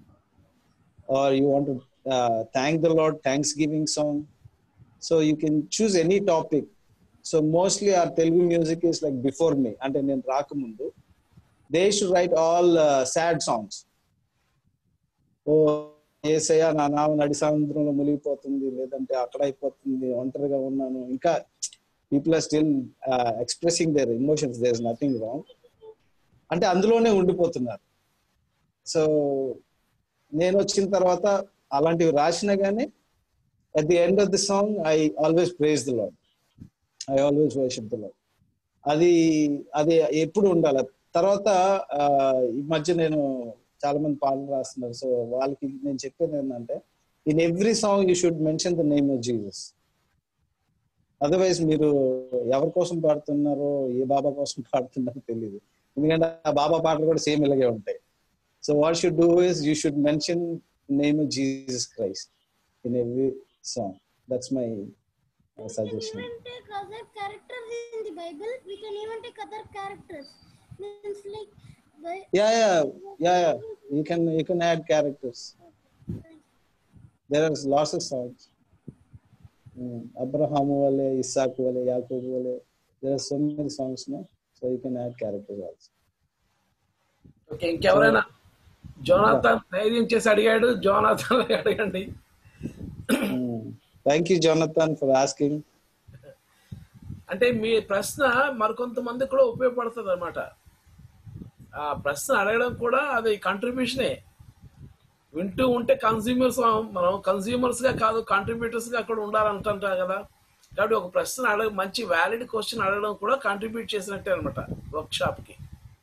or you want to uh, thank the lord thanksgiving song so you can choose any topic so mostly our telugu music is like before me అంటే నేను రాకముందు they should write all uh, sad songs ఓ ఏసయ్య నా నామ నడి సముద్రంలో మునిగిపోతుంది లేదంటే అక్కడ అయిపోతుంది ఒంటరిగా ఉన్నాను ఇంకా people are still expressing their emotions there is nothing wrong అంటే అందులోనే ఉండిపోతున్నారు సో నేను వచ్చిన తర్వాత అలాంటివి రాసినా కానీ at the end of the song I always praise the lord I always worship the lord అది అది ఎప్పుడు ఉండాలి తర్వాత ఆ, ఈ మధ్య నేను చాలా మంది పాటలు రాస్తున్నారు సో వాళ్ళకి నేను చెప్పేది ఏంటంటే in every song you should mention the name of Jesus otherwise మీరు ఎవరి కోసం పాడుతున్నారో ఏ బాబా కోసం పాడుతున్నారో తెలియదు ఎందుకంటే ఆ బాబా పాటలు కూడా సేమ్ ఇలాగే ఉంటాయి so what should do is you should mention name of Jesus Christ in every song that's my suggestion even take other characters in the Bible. We can even take other characters. Means like the yeah yeah yeah yeah you can you can add characters there are lots of songs mm. abraham wale isaac wale jacob wale there are so many songs now so you can add characters also okay ఇంకెవరైనా Jonathan ధైర్యం చేసి అడిగాడు Jonathan అడగండి mm. thank you jonathan for asking అంటే మీ ప్రశ్న మరికొంతమంది కూడా ఉపయోగపడుతుంది అనమాట ఆ ప్రశ్న అడగడం కూడా అది కంట్రిబ్యూషనే వింటూ ఉంటే కన్స్యూమర్స్ మనం కన్స్యూమర్స్ గా కాదు కాంట్రిబ్యూటర్స్ గా కూడా ఉండాలంటుంటారు కదా కాబట్టి ఒక ప్రశ్న అడగ మంచి వ్యాలిడ్ క్వశ్చన్ అడగడం కూడా కాంట్రిబ్యూట్ చేసినట్టే అనమాట వర్క్ షాప్ కి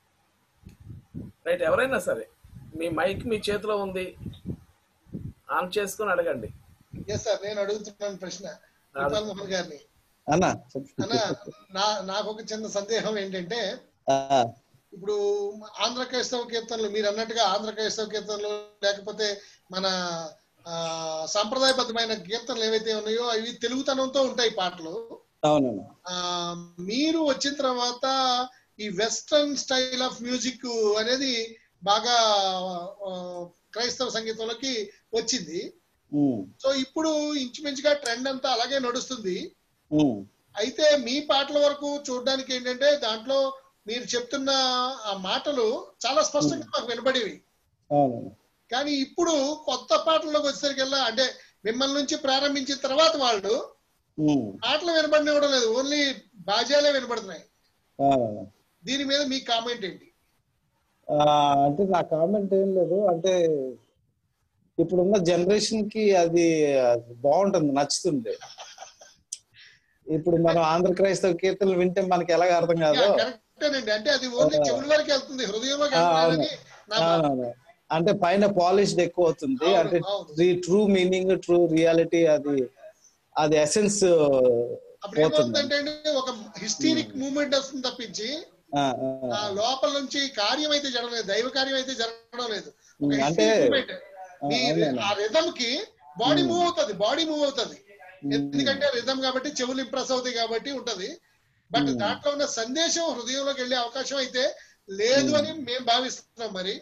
రైట్ ఎవరైనా సరే మీ మైక్ మీ చేతిలో ఉంది ఆన్ చేసుకొని అడగండి ఎస్ సార్ నేను అడుగుతున్నాను ప్రశ్న విపాల్ మోహన్ గారిని అన్నా అన్న నా నాకు ఒక చిన్న సందేహం ఏంటంటే Ah, ఇప్పుడు ఆంధ్ర క్రైస్తవ కీర్తనలు మీరు అన్నట్టుగా ఆంధ్ర క్రైస్తవ కీర్తనలు లేకపోతే మన ఆ, సాంప్రదాయబద్ధమైన కీర్తనలు ఏవైతే ఉన్నాయో అవి తెలుగుతనంతో ఉంటాయి పాటలు అవునన్నా ఆ మీరు వచ్చిన తర్వాత ఈ వెస్ట్రన్ స్టైల్ ఆఫ్ మ్యూజిక్ అనేది బాగా ఆ, క్రైస్తవ సంగీతంలోకి వచ్చింది Mm, సో ఇప్పుడు ఇంచుమించుగా ట్రెండ్ అంతా అలాగే నడుస్తుంది mm, అయితే మీ పాటల వరకు చూడడానికి ఏంటంటే దాంట్లో మీరు చెప్తున్న ఆ మాటలు చాలా స్పష్టంగా మాకు వినబడేవి అవునన్నా కానీ ఇప్పుడు కొత్త పాటల్లోకి వచ్చేసరికల్లా అంటే మిమ్మల్ని నుంచి ప్రారంభించిన తర్వాత వాళ్ళు Mm, పాటలు వినబడినివ్వడం లేదు ఓన్లీ బాజాలే వినబడుతున్నాయి అవునన్నా దీని మీద మీ కామెంట్ ఏంటి ఆ, అంటే నా కామెంట్ ఏం లేదు అంటే ఇప్పుడున్న జనరేషన్ కి అది అది బాగుంటుంది నచ్చుతుంది ఇప్పుడు మనం ఆంధ్ర క్రైస్తవ కీర్తనలు వింటే మనకి ఎలాగ అర్థం కాదు కరెక్టేనండి అంటే అది ఓన్లీ చెవుల వరకు వెళ్తుంది హృదయంలోకి ఆ, వెళ్తుందని నా భావన. అవునవును. అంటే పైన పాలిష్డ్ ఎక్కువ అవుతుంది అవును, అంటే అవును. ట్రూ మీనింగ్ ట్రూ రియాలిటీ అది అది ఎసెన్స్ అప్పుడు పోతుంది ఏమవుతుందంటే అండి, ఒక హిస్టీరిక్ మూమెంట్ వస్తుంది తప్పించి ఆ, ఆ ఆ, లోపల నుంచి కార్యం అయితే జరగడం లేదు దైవ కార్యం అయితే జరగడం లేదు ఒక ఉమ్, అంటే hysteric movement. ఆ, మీ అవునండి. ఆ రిథమ్ కి బాడీ మూవ్ అవుతుంది బాడీ మూవ్ అవుతుంది ఎందుకంటే రిథమ్ కాబట్టి చెవులు ఇంప్రెస్ అవుతాయి కాబట్టి ఉంటది బట్ దాంట్లో ఉన్న సందేశం హృదయంలోకి వెళ్ళే అవకాశం అయితే లేదు అని మేము భావిస్తున్నాం మరి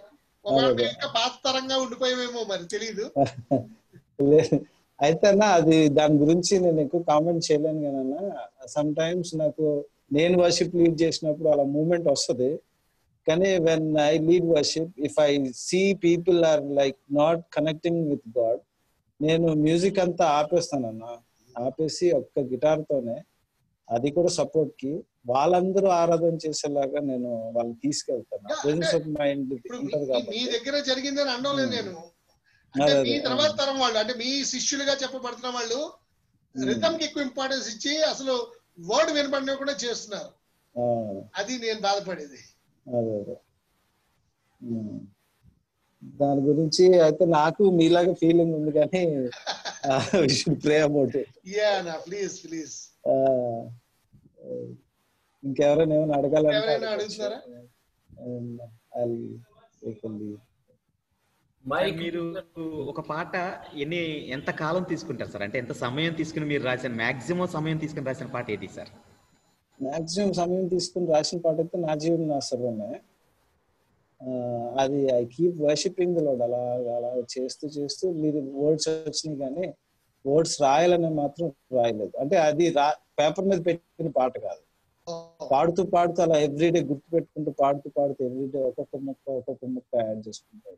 ఒకవేళ అదే. ఇంకా పాత తరంగా ఉండిపోయామేమో మరి తెలియదు లేదు. అయితే అన్న అది దాని గురించి నేను ఎక్కువ కామెంట్ చేయలేను కానీ సమ్ టైమ్స్ నాకు నేను వర్షిప్ లీడ్ చేసినప్పుడు అలా మూమెంట్ వస్తుంది కానీ when I lead worship if I see people are like not connecting with God నేను మ్యూజిక్ అంతా ఆపేస్తానన్న ఆపేసి ఒక్క గిటార్ తోనే అది కూడా సపోర్ట్ కి వాళ్ళందరూ ఆరాధన చేసేలాగా నేను వాళ్ళని తీసుకెళ్తాను Yeah, ప్రెసెన్స్ ఆఫ్ మైండ్ ఇప్పుడు మీ- ఉంటది మీ- మీ కాబట్టి దగ్గర జరిగిందని అనడం లేదు నేను అంటే అదే, మీ అదే. తర్వాత తరం వాళ్ళు అంటే మీ శిష్యులుగా చెప్పబడుతున్న వాళ్ళు రిథమ్ కి ఎక్కువ ఇంపార్టెన్స్ ఇచ్చి అసలు వర్డ్ వినబడిన కూడా చేస్తున్నారు ఆ, అది నేను బాధపడేది అదే అదే ఉమ్. దాని గురించి అయితే నాకు మీలాగా ఫీలింగ్ ఉంది కానీ ప్రే అబౌట్ యా నా ప్లీజ్ ప్లీజ్ ఇంకెవరైనా ఏమైనా అడగాలంటే ఎవరైనా అడగొచ్చు. అడుగుతున్నారా? And I'll take a leave. Mic మీరు ఒక పాట ఎన్ని ఎంత కాలం తీసుకుంటారు సార్ అంటే ఎంత సమయం తీసుకుని మీరు రాసిన మాక్సిమం సమయం తీసుకుని రాసిన పాట ఏది సార్ మాక్సిమం సమయం తీసుకుని రాసిన పాట అయితే నా జీవన నా సర్వమే ఆ, అది ఐ కీప్ వర్షిపింగ్ లోడ్ అలా అలా చేస్తూ చేస్తూ మీరు వర్డ్స్ వచ్చినాయి కానీ వర్డ్స్ రాయాలని మాత్రం రాయలేదు అంటే అది రా పేపర్ మీద పెట్టిన పాట కాదు పాడుతూ పాడుతూ అలా ఎవ్రీడే గుర్తు పెట్టుకుంటూ పాడుతూ పాడుతూ ఎవ్రీడే ఒక్కొక్క ముక్క ఒక్కొక్క ముక్క యాడ్ చేసుకుంటారు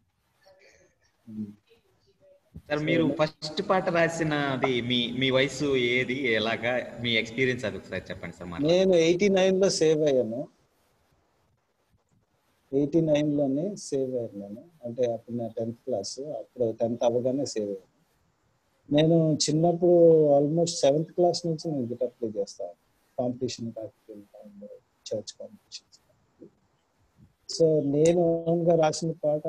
సార్ మీరు ఫస్ట్ పాట రాసినది మీ మీ వయసు ఏది ఎలాగా మీ ఎక్స్పీరియన్స్ అది ఒకసారి చెప్పండి సార్ మాకు. నేను ఎయిటీ నైన్ లో సేవ్ అయ్యాను ఎయిటీ నైన్ లోనే సేవ్ అయ్యాను నేను అంటే అప్పుడు నా టెన్త్ క్లాస్ అప్పుడు టెన్త్ అవ్వగానే సేవ్ అయ్యాను నేను చిన్నప్పుడు ఆల్మోస్ట్ సెవెంత్ క్లాస్ నుంచి నేను గిటార్ ప్లే చేస్తాను కాంపిటీషన్ కాకపోతే చర్చ్ కాంపిటీషన్స్ సో నేను own గా రాసిన పాట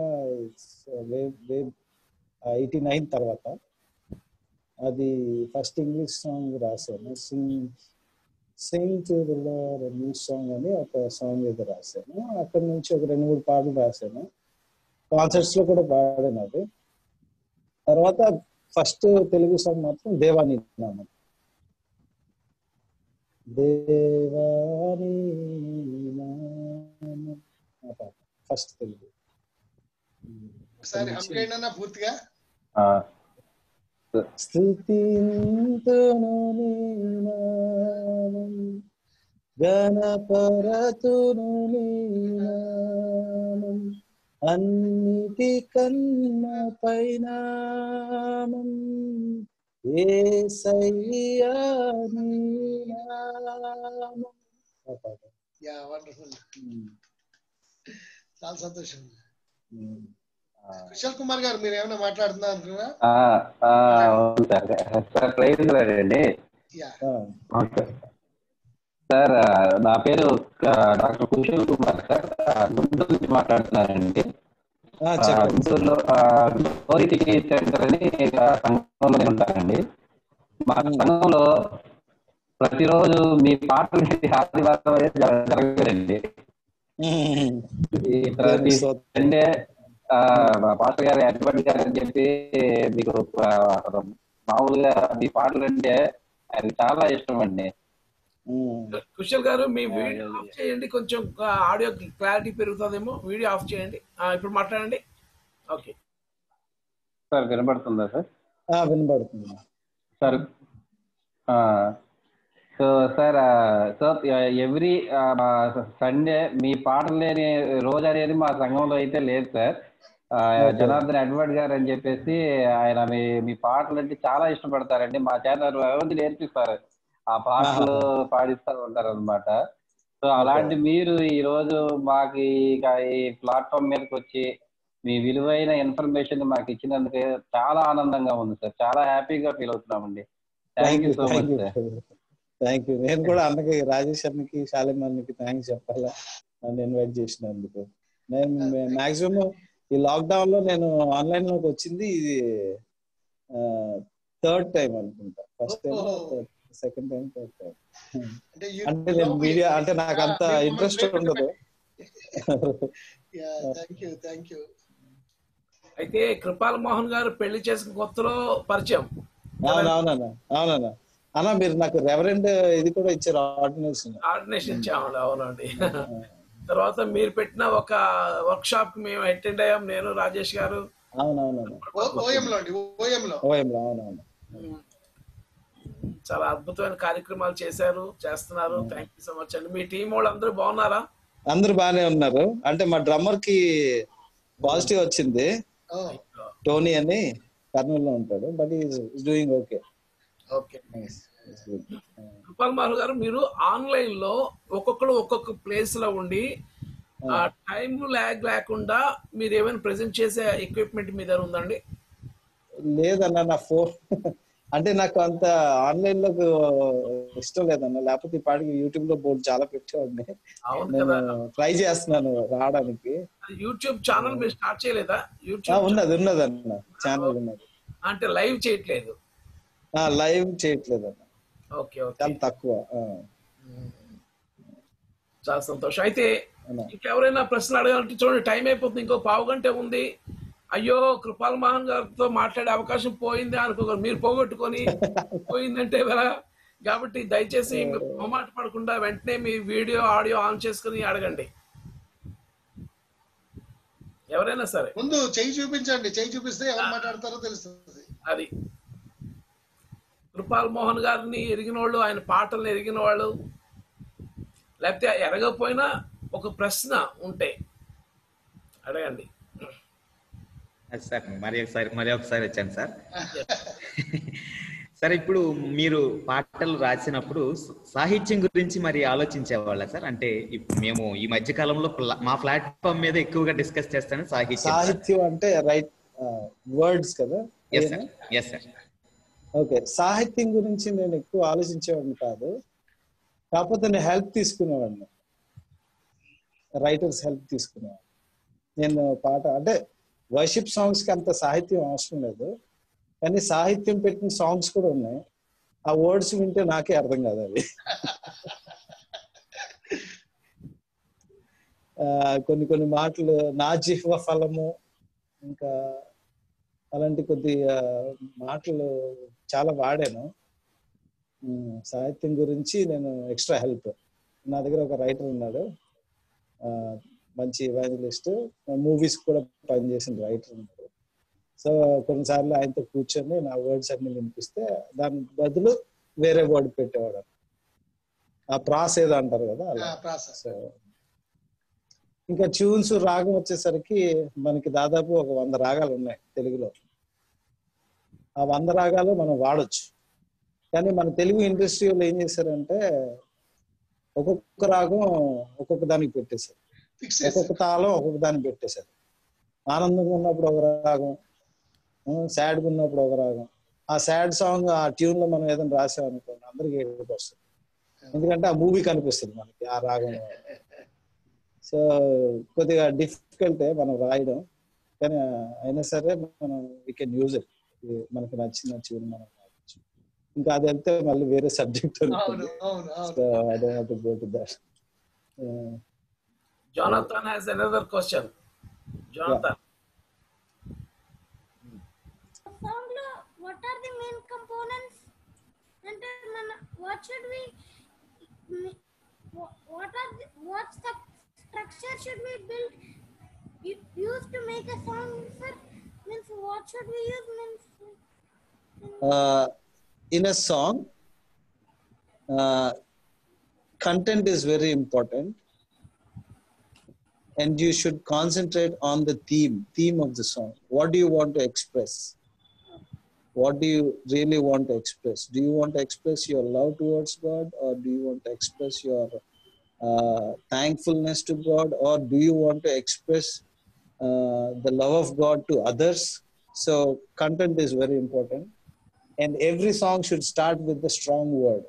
ఎయిటీ నైన్ తర్వాత అది ఫస్ట్ ఇంగ్లీష్ సాంగ్ రాశాను sing sing to the lord new song అని ఒక సాంగ్ ఏదో రాశాను అక్కడ నుంచి ఒక రెండు మూడు పాటలు రాశాను కాన్సర్ట్స్ లో కూడా పాడాను అది తర్వాత ఫస్ట్ తెలుగు సాంగ్ మాత్రం దేవాని నామం దేవాని నామం ఆ పాట ఫస్ట్ తెలుగు ఒకసారి హంపేనా పూర్తిగా స్థుతింతును నీ నామం గణపరతును నీ నామం అన్నిటి కన్న పైనామం ఏసయ్యా నీ నామం ఆ పాట. యా వండర్ఫుల్ ఉమ్, చాలా సంతోషం ఉమ్. ఆ, కుశల్ కుమార్ గారు మీరు ఏమైనా మాట్లాడుతున్నారు అనుకున్నారా ఆ, ఆ, అవును సార్ సార్ ప్రైజ్ అండి యా ఆ, ఓకే సార్ ఆ, నా పేరు ఆ, డాక్టర్ కుశల్ కుమార్ సార్ ఆ, గుంటూరు నుంచి మాట్లాడుతున్నానండి ఆ, ఆ, చెప్పండి గుంటూరులో గోరి సెంటర్ అని ఆ, సంఘంలో నేను ఉంటానండి మా సంఘంలో ప్రతిరోజు మీ పాటలు ఆదివారం అనేది జర- జరగదండి ఉమ్. ఈ ప్రతి దేవుని స్తోత్రం. సండే ఆ, మా పాస్టర్ గారు అడ్వర్ట్ గారు అని చెప్పి మీకు ఆ, మామూలుగా మీ పాటలు అంటే అది చాలా ఇష్టం అండి ఉమ్. కుశల్ గారు మీ వీడియో ఆఫ్ చేయండి కొంచెం ఆడియో క్లారిటీ పెరుగుతుందేమో వీడియో ఆఫ్ చేయండి ఆ, ఇప్పుడు మాట్లాడండి ఓకే సార్ వినబడుతుందా సార్ ఆ, వినబడుతుంది sir so sir so every Sunday మీ పాటలు లేని రోజు అనేది మా సంఘంలో అయితే లేదు సార్ ఆ, జనార్దన్ అడ్వర్ట్ గారు అని చెప్పేసి ఆయన మీ మీ పాటలు అంటే చాలా ఇష్టపడతారండి మా చేత రోజు నేర్పిస్తారు ఆ పాటలు పాడిస్తూ ఉంటారు అనమాట సో అలాంటి మీరు ఈ రోజు మాకు ఈ ఈ ప్లాట్ఫామ్ మీదకి వచ్చి మీ విలువైన ఇన్ఫర్మేషన్ మాకు ఇచ్చినందుకు చాలా ఆనందంగా ఉంది సార్ చాలా హ్యాపీగా ఫీల్ అవుతున్నామండి thank you so much sir thank you నేను కూడా అన్నకి రాజేష్ అన్నకి శాలిం అన్నకి థ్యాంక్స్ చెప్పాలా నన్ను ఇన్వైట్ చేసినందుకు నేను మాక్సిమం ఈ లాక్డౌన్ లో నేను ఆన్లైన్ లోకి వచ్చింది ఇది థర్డ్ టైం అనుకుంటా first time second time third time అంటే you- అంటే నేను మీడియా అంటే నాకు అంత ఇంట్రెస్ట్ ఉండదు yeah thank you thank you అయితే కృపాల్ మోహన్ గారు పెళ్లి చేసిన కొత్తలో పరిచయం అవునవునన్నా అవునన్నా అన్న మీరు నాకు రెవరెండ్ ఇది కూడా ఇచ్చారు ఆర్డినేషన్ ఆర్డినేషన్ ఇచ్చాము అవునండి తర్వాత మీరు పెట్టిన ఒక వర్క్ షాప్ కి మేము అటెండ్ అయ్యాం నేను రాజేష్ గారు అవునవునవును ఓఎంలో అండి ఓఎంలో ఓఎంలో అవునవును చాలా అద్భుతమైన కార్యక్రమాలు చేశారు చేస్తున్నారు థ్యాంక్ యూ సో మచ్ అండి మీ టీం వాళ్ళు అందరూ బాగున్నారా అందరూ బాగానే ఉన్నారు అంటే మా డ్రమ్మర్ కి పాజిటివ్ వచ్చింది టోనీ అని కర్నూలులో ఉంటాడు but is doing okay okay Kripal మారు గారు మీరు ఆన్లైన్ లో ఒక్కొక్కరు ఒక్కొక్క ప్లేస్ లో ఉండి ఆ టైం ల్యాగ్ లేకుండా మీరు ఏమైనా ప్రెజెంట్ చేసే ఎక్విప్మెంట్ మీ దగ్గర ఉందండి లేదన్న నా ఫోన్ అంటే నాకు అంత ఆన్లైన్ లో ఇష్టం లేదన్న లేకపోతే ఈ పాటికి యూట్యూబ్ లో బోర్డు చాలా పెట్టేవాడిని అవును నేను కదా ట్రై చేస్తున్నాను రావడానికి యూట్యూబ్ ఛానల్ మీరు స్టార్ట్ చేయలేదా ఆ, యూట్యూబ్ ఉన్నది ఉన్నది అన్న ఛానల్ ఉన్నది అంటే లైవ్ చేయట్లేదు లైవ్ చేయట్లేదు అన్న ఓకే ఓకే చాలా తక్కువ ఆ, చాలా సంతోషం అయితే అన్న. ఇంకెవరైనా ప్రశ్నలు అడగాలంటే చూడండి టైం అయిపోతుంది ఇంకో పావు గంట ఉంది అయ్యో కృపాల్ మోహన్ గారితో మాట్లాడే అవకాశం పోయింది అనుకోగలరు మీరు పోగొట్టుకొని పోయిందంటే ఎలా కాబట్టి దయచేసి మీరు మొహమాట పడకుండా వెంటనే మీ వీడియో ఆడియో ఆన్ చేసుకుని అడగండి ఎవరైనా సరే ముందు చెయ్యి చూపించండి చెయ్యి చూపిస్తే ఎవరు మాట్లాడతారో తెలుస్తుంది అది కృపాల్ మోహన్ గారిని ఎరిగిన వాళ్ళు ఆయన పాటలను ఎరిగిన వాళ్ళు లేకపోతే ఎరగకపోయినా ఒక ప్రశ్న ఉంటే అడగండి అది సార్ మరి ఒకసారి మరి ఒకసారి వచ్చాను సార్ సార్ ఇప్పుడు మీరు పాటలు రాసినప్పుడు సాహిత్యం గురించి మరి ఆలోచించేవాళ్ళ సార్ అంటే ఇప్- మేము ఈ మధ్య కాలంలో ప్ల- మా ప్లాట్ఫామ్ మీద ఎక్కువగా డిస్కస్ చేస్తాను సాహిత్యం సార్. సాహిత్యం అంటే రైట్ వర్డ్స్ కదా yes sir yes sir okay సాహిత్యం గురించి నేను ఎక్కువ ఆలోచించేవాడిని కాదు కాకపోతే నేను హెల్ప్ తీసుకునేవాడిని రైటర్స్ హెల్ప్ తీసుకునేవాడిని నేను పాట అంటే వర్షిప్ సాంగ్స్ కి అంత సాహిత్యం అవసరం లేదు కానీ సాహిత్యం పెట్టిన సాంగ్స్ కూడా ఉన్నాయి ఆ వర్డ్స్ వింటే నాకే అర్థం కాదు అవి ఆ, కొన్ని కొన్ని మాటలు నా జిహ్వ ఫలము ఇంకా అలాంటి కొద్ది ఆ, మాటలు చాలా వాడాను ఉమ్, సాహిత్యం గురించి నేను ఎక్స్ట్రా హెల్ప్ నా దగ్గర ఒక రైటర్ ఉన్నాడు ఆ, మంచి ఇవాంజలిస్ట్ మూవీస్ కూడా పనిచేసిన రైటర్ ఉన్నాడు సో కొన్నిసార్లు ఆయనతో కూర్చొని నా వర్డ్స్ అన్ని వినిపిస్తే దాని బదులు వేరే వర్డ్ పెట్టేవాడు ఆ ప్రాస్ ఏదో అంటారు కదా అలా ప్రాసెస్ సో ఇంకా ట్యూన్స్ రాగం వచ్చేసరికి మనకి దాదాపు ఒక వంద రాగాలు ఉన్నాయి తెలుగులో ఆ వంద రాగాలు మనం వాడొచ్చు కానీ మన తెలుగు ఇండస్ట్రీ వాళ్ళు ఏం చేశారంటే ఒక్కొక్క రాగం ఒక్కొక్క దానికి పెట్టేశారు ఫిక్స్ ఒక్కొక్క తాళం ఒక్కొక్క దానికి పెట్టేశారు ఆనందంగా ఉన్నప్పుడు ఒక రాగం సాడ్గా ఉన్నప్పుడు ఒక రాగం ఆ సాడ్ సాంగ్ ఆ ట్యూన్ లో మనం ఏదైనా రాసామనుకోండి అందరికి ఏడుపు వస్తుంది ఎందుకంటే ఆ మూవీ కనిపిస్తుంది మనకి ఆ రాగం సో కొద్దిగా డిఫికల్ట్ మనం రాయడం కానీ అయినా సరే మనం వీ కెన్ యూజ్ ఇట్ మనకి నచ్చిన ట్యూన్ మనం రాయొచ్చు ఇంకా అది వెళ్తే మళ్ళీ వేరే సబ్జెక్ట్ అవును అవును అవును so I don't have to go to that Jonathan has another question. Jonathan. song lo what are the main components అంటే మన what should we wha- what are the, what stru- structure should we build u- use to make a song sir means what should we use means uh, in a song, uh, content is very important, and you should concentrate on the theme theme of the song. What do you want to express? What do you really want to express? Do you want to express your love towards God, or do you want to express your uh, thankfulness to God, or do you want to express uh, the love of God to others? So, content is very important and every song should start with the strong word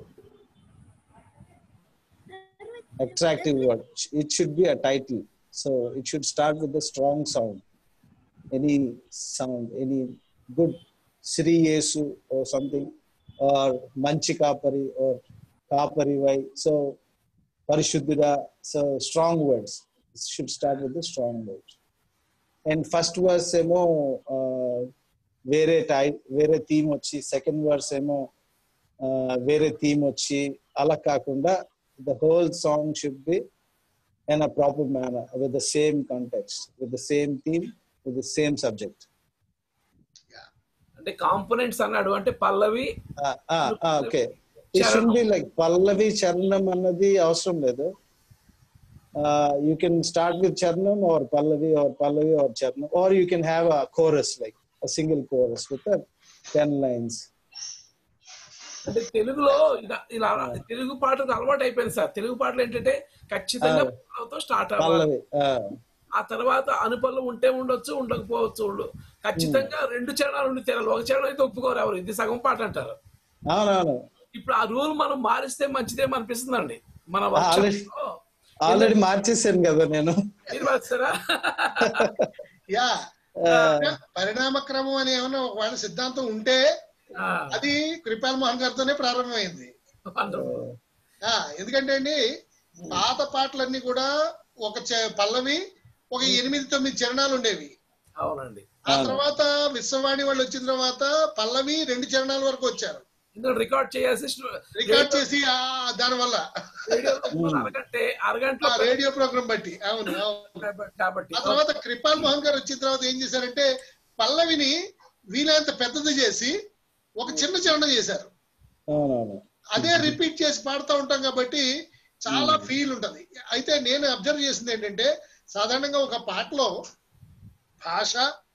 attractive word it should be a title so it should start with the strong sound any sound any good sri yesu or something or manchi kapari or kapari vai so parishuddhida so strong words it should start with the strong words and first verse ఏమో ఆ, వేరే టై వేరే theme వచ్చి second verse ఏమో ఆ, వేరే theme వచ్చి అలా కాకుండా the whole song should be in a proper manner with the same context, with the same theme, with the same subject. అంటే కాంపోనెంట్స్ అన్నాడు అంటే పల్లవి Ah, ah, ah, okay. It shouldn't be like Pallavi Charanam అన్నది అవసరం లేదు you can start with charanam or pallavi or pallavi or charanam or you can have a chorus like a single chorus with ten lines అంటే తెలుగులో ఇలా ఇలా తెలుగు పాటకు అలవాటు అయిపోయింది సార్ తెలుగు పాటలు ఏంటంటే ఖచ్చితంగా ఆ. పల్లవితో స్టార్ట్ అవ్వాలి పల్లవి ఆ తర్వాత అనుపల్లం ఉంటే ఉండొచ్చు ఉండకపోవచ్చు ఉండు ఖచ్చితంగా రెండు చరణాలు ఉండి తెరాలి ఒక చరణం అయితే ఒప్పుకోరు ఎవరు ఇది సగం పాట అంటారు అవునవును ఇప్పుడు ఆ రూల్ మనం మారిస్తే మంచిదేమో అనిపిస్తుందండి మన ఆల్రెడీ workshop లో ఆల్రెడీ మార్చేసాను కదా నేను మీరు మారుస్తారా యా ఆ, పరిణామ క్రమం అని ఏమన్నా ఒకవేళ సిద్ధాంతం ఉంటే ఆ, అది కృపాల్ మోహన్ గారితోనే ప్రారంభమైంది wonderful. ఆ ఎందుకంటే అండి పాత పాటలన్నీ కూడా ఒక చ- పల్లవి ఒక ఎనిమిది తొమ్మిది చరణాలు ఉండేవి అవునండి ఆ తర్వాత విశ్వవాణి వాళ్ళు వచ్చిన తర్వాత పల్లవి రెండు చరణాల వరకు వచ్చారు ఇందులో రికార్డ్ చేయాల్సి రికార్డ్ చేసి ఆ దాని వల్ల రేడియోలో అరగంటే అరగంటలో రేడియో ప్రోగ్రామ్ బట్టి అవును అవును కాబట్టి ఆ తర్వాత కృపాల్ మోహన్ గారు వచ్చిన తర్వాత ఏం చేశారంటే పల్లవిని వీలైనంత పెద్దది చేసి ఒక చిన్న చరణం చేశారు అవునవును అదే రిపీట్ చేసి పాడుతూ ఉంటాం కాబట్టి చాలా ఫీల్ ఉంటది అయితే నేను అబ్జర్వ్ చేసింది ఏంటంటే సాధారణంగా ఒక పాటలో భాష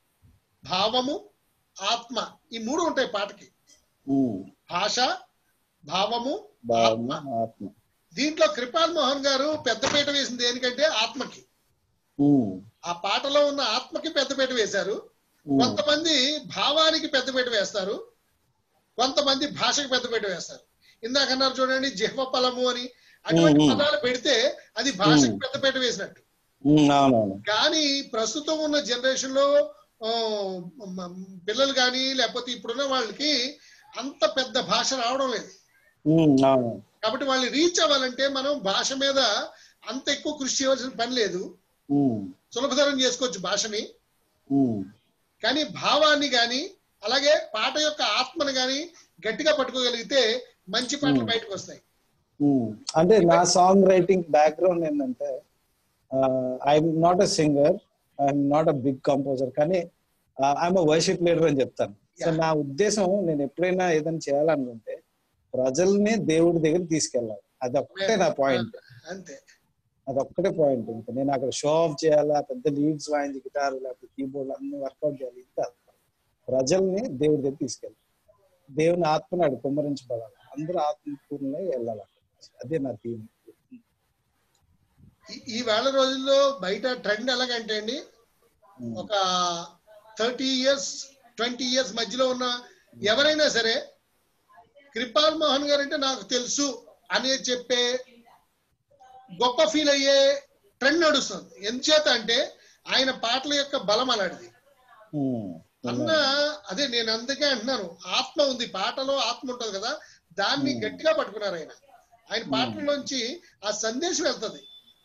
భావము ఆత్మ ఈ మూడు ఉంటాయి పాటకి ఉమ్, భాష భావము భావము, ఆత్మ ఆత్మ దీంట్లో కృపాల్ మోహన్ గారు పెద్దపీట వేసింది దేనికంటే ఆత్మకి ఉమ్, ఆ పాటలో ఉన్న ఆత్మకి పెద్దపీట వేశారు ఉమ్, కొంతమంది భావానికి పెద్దపీట వేస్తారు కొంతమంది భాషకి పెద్దపీట వేస్తారు ఇందాక అన్నారు చూడండి జిహ్వ ఫలము అని అటువంటి మ్మ్. పదాలు పెడితే అది భాషకి పెద్దపీట వేసినట్టు ఉమ్, అవునవును కానీ ప్రస్తుతం ఉన్న జనరేషన్ లో ఆ, మ- పిల్లలు కానీ లేకపోతే ఇప్పుడున్న వాళ్ళకి అంత పెద్ద భాష రావడం లేదు ఉమ్, అవును కాబట్టి వాళ్ళని రీచ్ అవ్వాలంటే మనం భాష మీద అంత ఎక్కువ కృషి చేయవలసిన పని లేదు ఉమ్, సులభతరం చేసుకోవచ్చు భాషని ఉమ్, కానీ భావాన్ని గాని అలాగే పాట యొక్క ఆత్మను గాని గట్టిగా పట్టుకోగలిగితే మంచి పాటలు బయటకు వస్తాయి ఉమ్. అంటే నా సాంగ్ రైటింగ్ బ్యాక్గ్రౌండ్ ఏంటంటే I'm not a singer I'm not a big composer కానీ ఐఎమ్ వర్షిప్ లీడర్ అని చెప్తాను సో నా ఉద్దేశం నేను ఎప్పుడైనా ఏదైనా చేయాలనుకుంటే ప్రజల్ని దేవుడి దగ్గర తీసుకెళ్ళాలి అదొక్కటే నా పాయింట్ అంతే అదొక్కటే పాయింట్ ఇంకా నేను అక్కడ షో ఆఫ్ చేయాలా పెద్ద లీడ్స్ వాయించి గిటార్ లేకపోతే కీబోర్డ్ అన్ని వర్కౌట్ చేయాలి ఇంకా ప్రజల్ని దేవుడి దగ్గర తీసుకెళ్ళాలి దేవుని ఆత్మని అక్కడ కుమ్మరించబడాలి అందరూ ఆత్మపూర్ణమై వెళ్ళాలి అదే నా థీమ్ ఈ- ఈ వేళ రోజుల్లో బయట ట్రెండ్ ఎలాగంటే అండి ఒక థర్టీ ఇయర్స్ ట్వంటీ ఇయర్స్ మధ్యలో ఉన్న ఎవరైనా సరే కృపాల్ మోహన్ గారు అంటే నాకు తెలుసు అని చెప్పే గొప్ప ఫీల్ అయ్యే ట్రెండ్ నడుస్తుంది ఎంచేత అంటే ఆయన పాటల యొక్క బలం అలాంటిది అన్న అదే నేను అందుకే అంటున్నాను ఆత్మ ఉంది పాటలో ఆత్మ ఉంటది కదా దాన్ని గట్టిగా పట్టుకున్నారు ఆయన ఆయన పాటల్లోంచి ఆ సందేశం వెళ్తది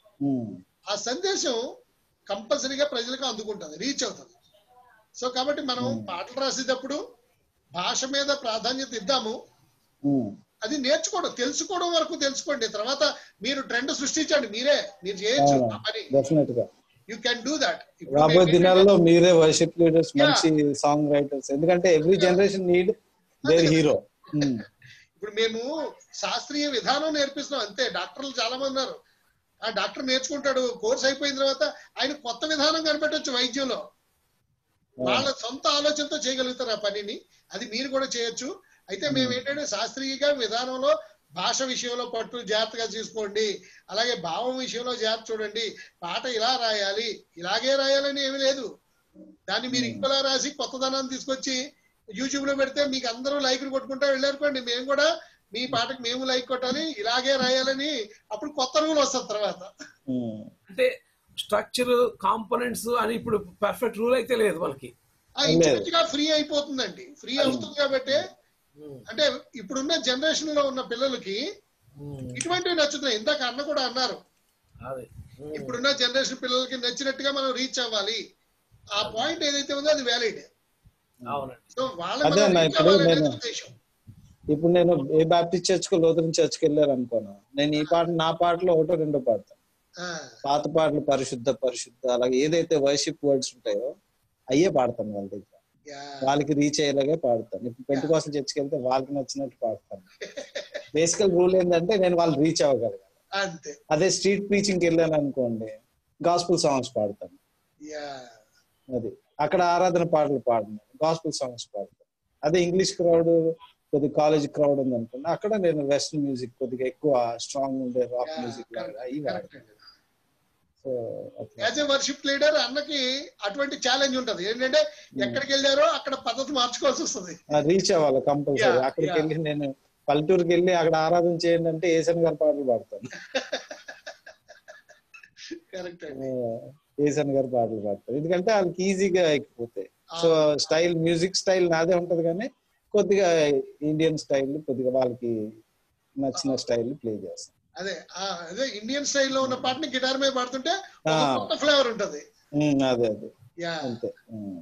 ఆ సందేశం కంపల్సరీగా ప్రజలకు అందుకుంటుంది రీచ్ అవుతుంది సో కాబట్టి మనం పాటలు రాసేటప్పుడు భాష మీద ప్రాధాన్యత ఇద్దాము అది నేర్చుకోవడం తెలుసుకోవడం వరకు తెలుసుకోండి తర్వాత మీరు ట్రెండ్ సృష్టించండి మీరే మీరు చేయొచ్చు ఆ పని డెఫినెట్ గా యూ కెన్ డూ దాట్ రాబోయే దినాల్లో మీరే వర్షిప్ లీడర్స్ మంచి సాంగ్ రైటర్స్ ఎందుకంటే every generation need their hero ఇప్పుడు మేము శాస్త్రీయ విధానం నేర్పిస్తున్నాం అంతే డాక్టర్లు చాలా మంది ఉన్నారు ఆ డాక్టర్ నేర్చుకుంటాడు కోర్స్ అయిపోయిన తర్వాత ఆయన కొత్త విధానం కనిపెట్టొచ్చు వైద్యంలో వాళ్ళ సొంత ఆలోచనతో చేయగలుగుతారు ఆ పనిని అది మీరు కూడా చేయొచ్చు అయితే మేము ఏంటంటే శాస్త్రీయంగా విధానంలో భాష విషయంలో పట్టు జాగ్రత్తగా చూసుకోండి అలాగే భావం విషయంలో జాగ్రత్త చూడండి పాట ఇలా రాయాలి ఇలాగే రాయాలని ఏమీ లేదు దాన్ని మీరు ఇంకోలా రాసి కొత్తదనాన్ని తీసుకొచ్చి యూట్యూబ్ లో పెడితే మీకు అందరూ లైక్లు కొట్టుకుంటా వెళ్ళారుకోండి మేము కూడా మీ పాటకు మేము లైక్ కొట్టాలి ఇలాగే రాయాలని అప్పుడు కొత్త రూల్ వస్తుంది తర్వాత అంటే స్ట్రక్చర్ కాంపోనెంట్స్ అని ఇప్పుడు పర్ఫెక్ట్ రూల్ అయితే లేదు మనకి ఆ ఇంచుమించుగా ఫ్రీ అయిపోతుందండి ఫ్రీ అవుతుంది కాబట్టి అంటే ఇప్పుడున్న జనరేషన్ లో ఉన్న పిల్లలకి ఇటువంటివి నచ్చుతున్నాయి ఇందాక అన్న కూడా అన్నారు అదే ఇప్పుడున్న జనరేషన్ పిల్లలకి నచ్చినట్టుగా మనం రీచ్ అవ్వాలి ఆ పాయింట్ ఏదైతే ఉందో అది వ్యాలిడ్ అవునండి సో వాళ్ళ అదే అన్న reach ఇప్పుడు అవ్వాలనేది నేను ఉద్దేశం ఇప్పుడు నేను ఏ బాప్టిస్ట్ చర్చ్ కు లోతుని చర్చ్కి వెళ్ళాను అనుకోను నేను ఈ పాట నా పాటలో ఒకటో రెండో పాడతాను ఆ, పాత పాటలు పరిశుద్ధ పరిశుద్ధ అలాగే ఏదైతే వర్షిప్ వర్డ్స్ ఉంటాయో అయ్యే పాడతాను వాళ్ళ దగ్గర యా. వాళ్ళకి రీచ్ అయ్యేలాగే పాడతాను ఇప్పుడు పెంటు కోసం చర్చికి వాళ్ళకి నచ్చినట్టు పాడతాను బేసికల్ రూల్ ఏంటంటే నేను వాళ్ళు రీచ్ అవ్వగలిగాను అంతే అదే స్ట్రీట్ ప్రీచింగ్కి వెళ్ళాను అనుకోండి గాస్పుల్ సాంగ్స్ పాడతాను యా అది అక్కడ ఆరాధన పాటలు పాడను గాస్పుల్ సాంగ్స్ పాడతాను అదే ఇంగ్లీష్ క్రౌడ్ కొద్దిగా కాలేజ్ క్రౌడ్ ఉంది అనుకోండి అక్కడ నేను వెస్టర్న్ మ్యూజిక్ కొద్దిగా ఎక్కువ స్ట్రాంగ్ ఉండే రాక్ మ్యూజిక్ లాగా ఇవి వాడతాను సో అట్లా యాజ్ ఎ వర్షిప్ లీడర్ అన్నకి అటువంటి ఛాలెంజ్ ఉంటది ఏంటంటే ఎక్కడికి వెళ్ళారో అక్కడ పద్ధతి మార్చుకోవాల్సి వస్తుంది రీచ్ అవ్వాలి కంపల్సరీ Yeah, అక్కడికి yeah. వెళ్ళి నేను పల్లెటూరుకి వెళ్ళి అక్కడ ఆరాధన చేయండి అంటే ఏసన్ గారి పాటలు పాడతాను కరెక్ట్ అండి ఆ, ఏసన్ గారి పాటలు పాడతాను ఎందుకంటే వాళ్ళకి ఈజీగా ఎక్కిపోతాయి సో స్టైల్ మ్యూజిక్ స్టైల్ నాదే ఉంటది కానీ కొద్దిగా ఇండియన్ స్టైల్ కొద్దిగా వాళ్ళకి నచ్చిన స్టైల్ ప్లే చేస్తాను అదే ఆ, అదే ఇండియన్ స్టైల్లో ఉన్న పాటని గిటార్ మీద పాడుతుంటే ఒక ఆ. కొత్త ఫ్లేవర్ ఉంటది ఉమ్, అదే అదే యా అంతే ఉమ్.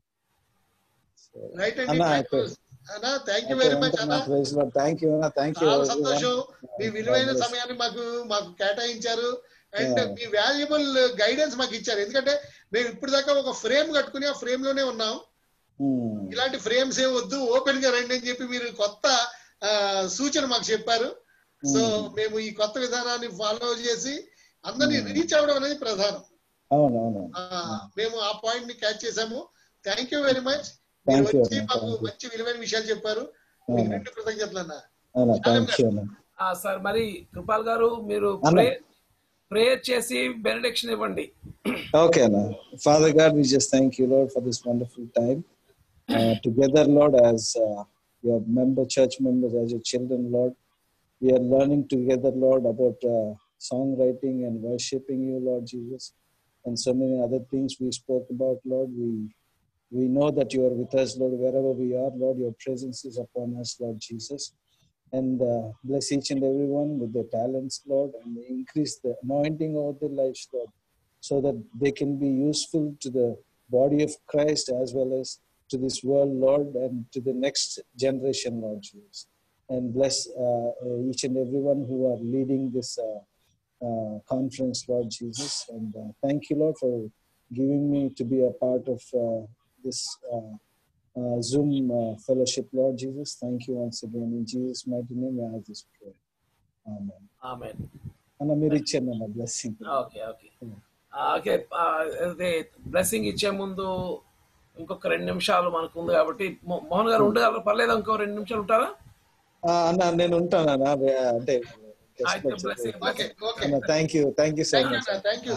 So, రైట్ అండి అన్న, Thank you. అయితే- అన్న థ్యాంక్ యూ వెరీ మచ్ అన్న థ్యాంక్ యూ థ్యాంక్ యూ చాలా సంతోషం మీ విలువైన సమయాన్ని మాకు మాకు కేటాయించారు అండ్ Yeah. మీ వాల్యుబుల్ గైడెన్స్ మాకు ఇచ్చారు ఎందుకంటే మేము ఇప్పుడు దాకా ఒక ఫ్రేమ్ కట్టుకుని ఆ ఫ్రేమ్ లోనే ఉన్నాం ఇలాంటి ఫ్రేమ్స్ ఏ వద్దు ఓపెన్ గా రండి అని చెప్పి మీరు కొత్త ఆ, సూచన మాకు చెప్పారు సో మేము ఈ కొత్త విధానాన్ని ఫాలో చేసి అందరినీ రీచ్ అవ్వడం అనేది ప్రధానం అవును అవును ఆ, మేము ఆ పాయింట్ ని క్యాచ్ చేసాము thank you very much Thank మీరు you, వచ్చి అన్న. మాకు Thank you. మంచి విలువైన విషయాలు చెప్పారు మీకు అవును. రెండు కృతజ్ఞతలు అన్న అవునా థ్యాంక్ యూ అన్న ఆ, సార్ మరి కృపాల్ గారు మీరు అన్న. ప్రే ప్రేయర్ చేసి బెనడిక్షన్ ఇవ్వండి Okay, Anna. Father God, we just thank you, Lord, for this wonderful time. Uh, together, Lord, as uh, your member, church members, as your children, Lord, we are learning together, Lord, about uh, songwriting and worshiping you, Lord Jesus, and so many other things we spoke about, Lord. We we know that you are with us, Lord, wherever we are, Lord. Your presence is upon us, Lord Jesus. And uh, bless each and everyone with their talents, Lord, and increase the anointing over their lives, Lord so that they can be useful to the body of Christ as well as to this world, Lord, and to the next generation, Lord Jesus. And bless uh, each and everyone who are leading this uh, uh, conference, Lord Jesus. And uh, thank you, Lord, for giving me to be a part of uh, this uh, uh, Zoom uh, fellowship, Lord Jesus. Thank you once again. In Jesus' mighty name, I have this prayer. Amen. ఆమె అన్న మీరు ఇచ్చాను అన్న blessing okay okay okay అదే blessing ఇచ్చే ముందు ఇంకొక రెండు నిమిషాలు మనకు ఉంది కాబట్టి మో- మోహన్ గారు ఉండగలరు పర్లేదు ఇంకో రెండు నిమిషాలు ఉంటారా అన్న నేను ఉంటాను అన్న అంటే అయితే blessing, okay okay thank you thank you so thank you much అన్న thank you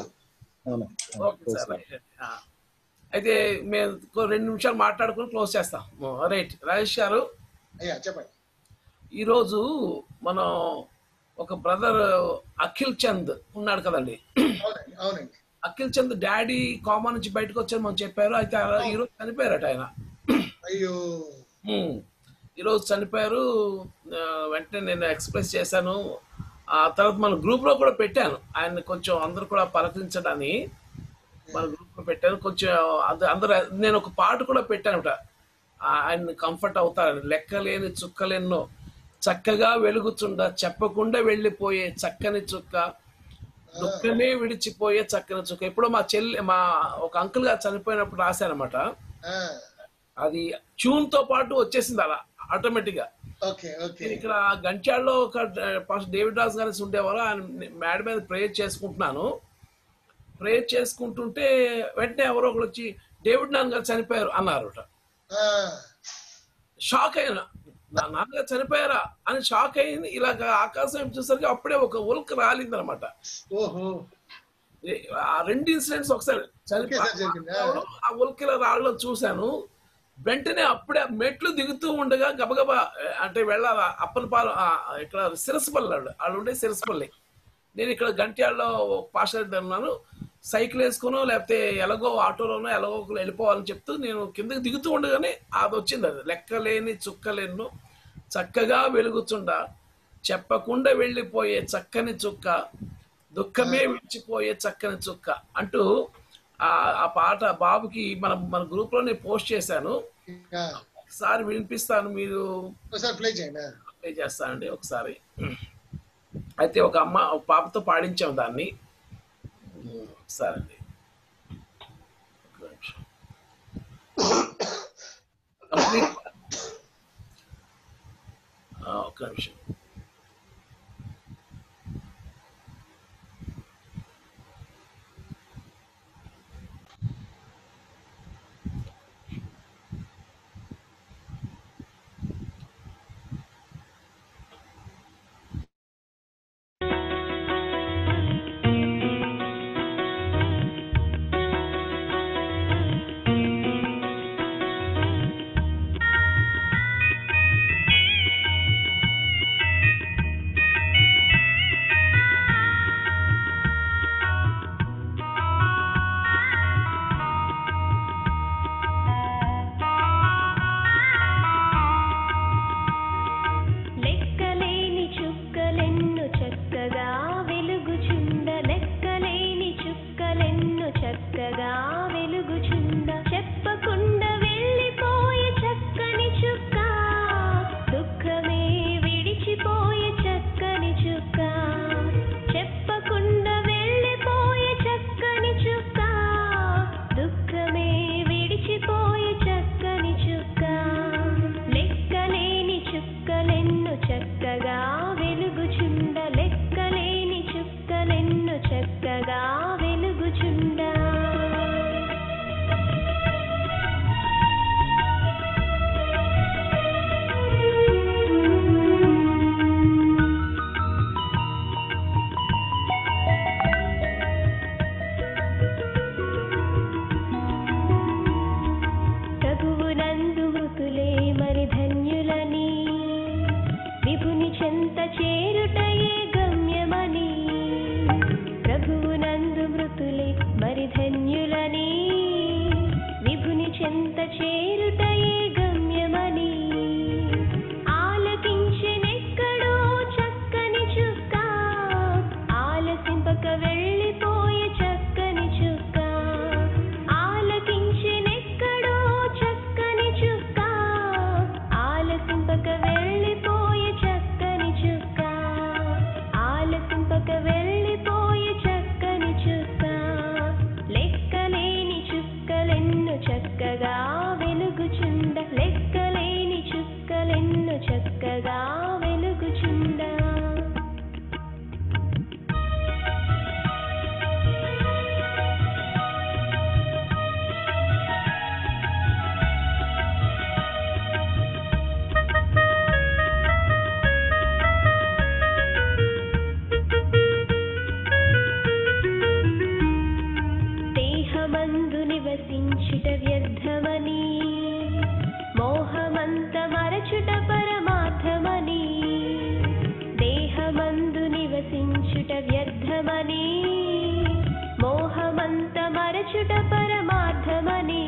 okay sir right ఆ. అయితే మేము ఇంకో రెండు నిమిషాలు మాట్లాడుకుని క్లోజ్ చేస్తాం రైట్ రాజేష్ గారు అయ్యా చెప్పండి ఈరోజు మనం ఒక బ్రదర్ అఖిల్ చంద్ ఉన్నాడు కదండి అవునండి అవునండి అఖిల్ చంద్ డాడీ కామా నుంచి బయటకు వచ్చారు మనం చెప్పారు అయితే ఆ- ఈరోజు చనిపోయారట ఆయన అయ్యో ఉమ్. ఈరోజు చనిపోయారు ఆ, వెంటనే నేను ఎక్స్ప్రెస్ చేశాను ఆ తర్వాత మన గ్రూప్ లో కూడా పెట్టాను ఆయన కొంచెం అందరు కూడా పలకరించడాన్ని మన గ్రూప్ లో పెట్టాను కొంచెం అంద- అందరూ నేను ఒక పాట కూడా పెట్టాను ఆయన కంఫర్ట్ అవుతారని లెక్కలేని చుక్కలెన్నో చక్కగా వెలుగుతుండ చెప్పకుండా వెళ్ళిపోయే చక్కని చుక్క దుఃఖమే విడిచిపోయే చక్కని చుక్క ఇప్పుడు మా చెల్లి మా ఒక అంకుల్ గారు చనిపోయినప్పుడు రాశానమాట ఆ, అది ట్యూన్ తో పాటు వచ్చేసింది అలా ఆటోమేటిక్ గా ఓకే ఓకే నేను ఇక్కడ గంట్యాల్లో ఒక పాస్టర్ డేవిడ్ రాజ్ గారి ఉండేవారు ఆయన మేడ మీద ప్రేయర్ చేసుకుంటున్నాను ప్రేయర్ చేసుకుంటుంటే వెంటనే ఎవరో ఒకరు వచ్చి డేవిడ్ నాన్న గారు చనిపోయారు అన్నారు ఆ, షాక్ అయినా నా నాన్నగారు చనిపోయారా అని షాక్ అయింది ఇలాగ ఆకాశం చూసరికి అప్పుడే ఒక ఉల్క రాలింది అనమాట ఓహో ఆ రెండు ఇన్సిడెంట్స్ ఒకసారి ఒకేసారి జరిగిందా? చనిపోయాడు ఆ ఉల్కిల రాళ్ళలో చూశాను వెంటనే అప్పుడే ఆ మెట్లు దిగుతూ ఉండగా గబగబా ఏ, అంటే వెళ్ళాలి అప్పనపాలు ఆ, ఇక్కడ సిరసపల్లి వాళ్ళు వాళ్ళు ఉండే సిరసపల్లి నేను ఇక్కడ గంట్యాల్లో పాస్టర్ దగ్గర ఉన్నాను సైకిల్ వేసుకునో లేకపోతే ఎలాగో ఆటోలోనో ఎలాగో ఒకరు వెళ్ళిపోవాలని చెప్తూ నేను కిందకి దిగుతూ ఉండగానే అది వచ్చింది అది లెక్కలేని చుక్కలేను చక్కగా వెలుగుచుండ చెప్పకుండా వెళ్ళిపోయే చక్కని చుక్క దుఃఖమే విడిచిపోయే చక్కని చుక్క అంటూ ఆ ఆ పాట బాబుకి మన మన గ్రూప్ లోనే పోస్ట్ చేశాను ఆ, ఒకసారి వినిపిస్తాను మీరు ఒకసారి ప్లే చేయండి ప్లే చేస్తానండి ఒకసారి అయితే ఒక అమ్మ ఒక పాపతో పాడించాం దాన్ని ఉమ్, సరే అండి ఒక్క నిమిషం. కంప్లీట్ ఆ, ఒక్క నిమిషం లెక్కలేని చుక్కలెన్ను చక్కగా వెలుగుచుండ లెక్కలేని చుక్కలెన్ను చక్కగా వెలుగుచుండ చెప్పకుండా వెళ్ళిపోయే చక్కని చుక్క దుఃఖమే విడిచిపోయే చక్కని చుక్క చెప్పకుండా వెళ్ళిపోయే చక్కని చుక్క దుఃఖమే విడిచిపోయే చక్కని చుక్క లెక్కలేని చుక్కలెన్ను చక్కగా వెలుగుచుండ లెక్కలేని చుక్కలెన్ను చక్కగా వెలుగుచుండా ప్రభువునందు మృతులే మరి ధన్యులని విభుని చెంత చేరుటయే గమ్యమని ప్రభువునందు మృతులే మరి ధన్యులని విభుని చెంత చేరుటయే గమ్యమని ఆలకించెనెక్కడో చక్కని చుక్క ఆలసింపక వెళ్ళిపోయే చక్కని చుక్క ఆలకించెనెక్కడో చక్కని చుక్క ఆలసింపక వెళ్ళిపోయే చక్కని చుక్క ఆలసింపక వెళ్ళిపోయే చక్కని చుక్క లెక్కలేని చుక్కలెన్ను చక్కగా వెలుగుచుండ లెక్కలేని చుక్కలెన్ను చక్కగా వెలుగుచుండా దేహమందు నివసించుట వ్యర్థమని మోహమంత మరచుట పరమార్థమని దేహమందు నివసించుట వ్యర్థమని మోహమంత మరచుట పరమార్థమని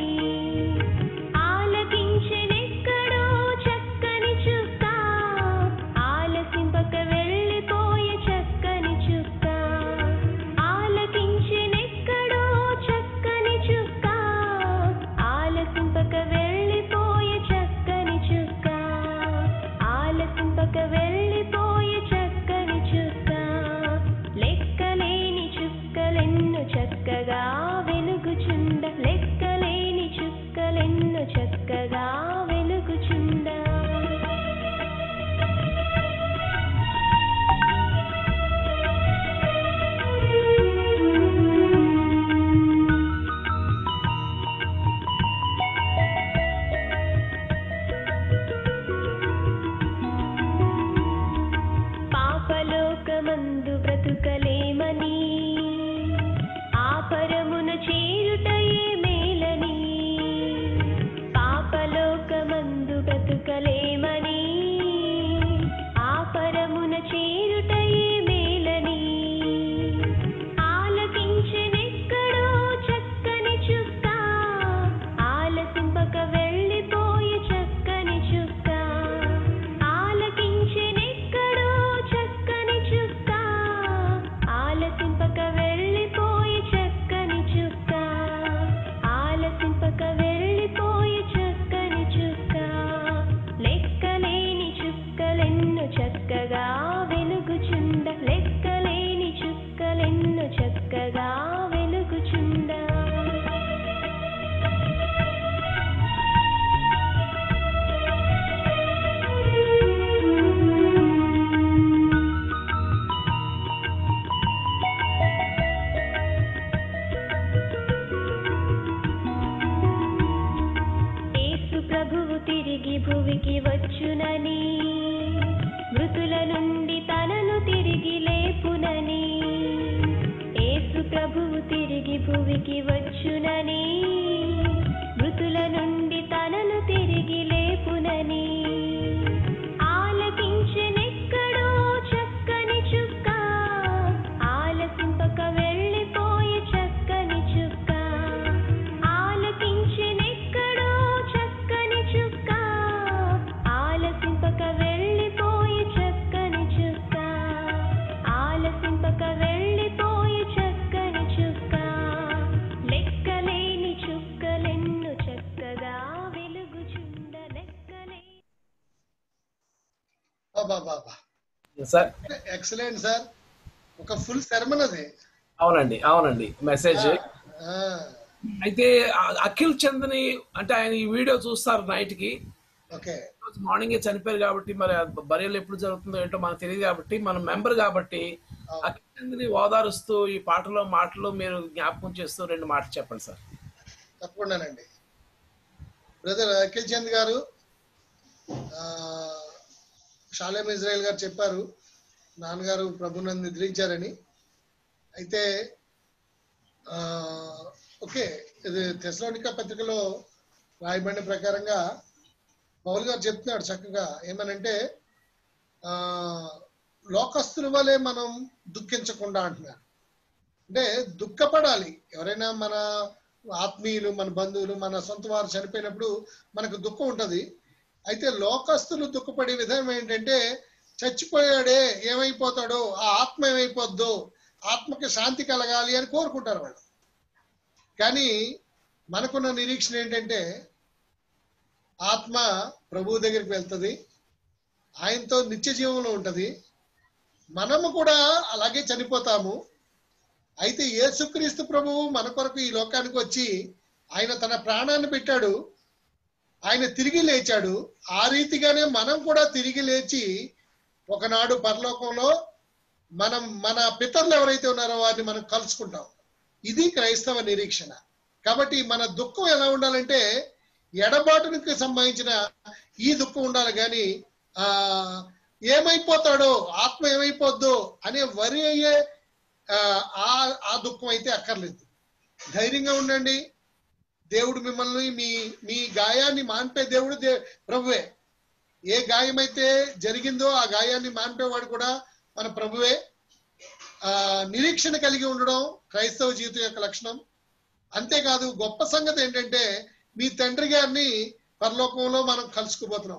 ఆలకించెనెక్కడో చక్కని చుక్క ఆలసింపక వెళ్ళిపోయే చక్కని చుక్క ఆలకించెనెక్కడో చక్కని చుక్క ఆలసింపక వెళ్ళిపోయే చక్కని చుక్క ఆలసింపక వెళ్ళిపోయే చక్కని చుక్క లెక్కలేని చుక్కలెన్ను చక్కగా వెలుగుచుండ లెక్కలేని చుక్కలెన్ను చక్కగా వెలుగుచుండా పాపలోకమందు బ్రతుకలేమని ఆపరమున చేరుటయే మేలని పాపలోకమందు బ్రతుకలేమని ఆపరమున చేరుటయే మేలని ఆలకించెనెక్కడో చక్కని చుక్క ఆలసింపక వెళ్ళిపోయే చక్కని చుక్క ఆలకించెనెక్కడో చక్కని చుక్క ప్రభువు తిరిగి భువికి వచ్చునని మృతుల నుండి తనను తిరిగి లేపునని ఆలకించెనెక్కడో చక్కని చుక్క ఆలసింపక వెళ్ళిపోయి చక్కని చుక్క ఆలకించెనెక్కడో చక్కని చుక్క ఆలసింపక వెళ్ళిపోయి చక్కని చుక్క ఆలసింపక వెళ్ళిపోయి చక్కని చుక్క లెక్కలేని చుక్కలెన్ను చక్కగా వెలుగుచుండ లెక్కలే బాబా సార్ ఎక్సలెంట్ సార్ ఒక ఫుల్ సెరమన్ అది అవునండి అవునండి మెసేజ్ ఆ, అయితే ఆ- అఖిల్ చంద్ని అంటే ఆయన ఈ వీడియో చూస్తారు నైట్ కి ఓకే రోజు మార్నింగే చనిపోయారు కాబట్టి మరి బరియలు ఎప్పుడు జరుగుతుందో ఏంటో మనకు తెలియదు కాబట్టి మనం మెంబర్ కాబట్టి అఖిల్ చంద్ని ఓదారుస్తూ ఈ పాటలో మాటలు మీరు జ్ఞాపకం చేస్తూ రెండు మాటలు చెప్పండి సార్ తప్పకుండానండి బ్రదర్ అఖిల్ చంద్ గారు ఆ, షాలేం ఇజ్రాయెల్ గారు చెప్పారు నాన్నగారు ప్రభునందు నిద్రించారని అయితే ఆ, ఓకే ఇది తెసలోనిక పత్రికలో రాయబడిన ప్రకారంగా పౌల్ గారు చెప్తున్నాడు చక్కగా ఏమనంటే ఆ లోకస్తుల వలె మనం దుఃఖించకుండా అంటున్నారు అంటే దుఃఖపడాలి ఎవరైనా మన ఆత్మీయులు మన బంధువులు మన సొంత వారు చనిపోయినప్పుడు మనకు దుఃఖం ఉంటది అయితే లోకస్తులు దుఃఖపడే విధానం ఏంటంటే చచ్చిపోయాడే ఏమైపోతాడో ఆ ఆత్మ ఏమైపోద్దో ఆత్మకి శాంతి కలగాలి అని కోరుకుంటారు వాళ్ళు కానీ మనకున్న నిరీక్షణ ఏంటంటే ఆత్మ ప్రభువు దగ్గరికి వెళ్తుంది ఆయనతో నిత్య జీవంలో ఉంటది మనము కూడా అలాగే చనిపోతాము అయితే యేసుక్రీస్తు ప్రభువు మన కొరకు ఈ లోకానికి వచ్చి ఆయన తన ప్రాణాన్ని పెట్టాడు ఆయన తిరిగి లేచాడు ఆ రీతిగానే మనం కూడా తిరిగి లేచి ఒకనాడు పరలోకంలో మనం మన పితరులు ఎవరైతే ఉన్నారో వారిని మనం కలుసుకుంటాం ఇది క్రైస్తవ నిరీక్షణ కాబట్టి మన దుఃఖం ఎలా ఉండాలంటే ఎడబాటునికి సంబంధించిన ఈ దుఃఖం ఉండాలి కానీ ఆ ఏమైపోతాడో ఆత్మ ఏమైపోద్దో అనే వరి అయ్యే ఆ, ఆ ఆ దుఃఖం అయితే అక్కర్లేదు ధైర్యంగా ఉండండి దేవుడు మిమ్మల్ని మీ మీ గాయాన్ని మాన్పే దేవుడు దే ప్రభువే ఏ గాయమైతే జరిగిందో ఆ గాయాన్ని మాన్పేవాడు కూడా మన ప్రభువే ఆ నిరీక్షణ కలిగి ఉండడం క్రైస్తవ జీవితం యొక్క లక్షణం అంతేకాదు గొప్ప సంగతి ఏంటంటే మీ తండ్రి గారిని పరలోకంలో మనం కలుసుకోబోతున్నాం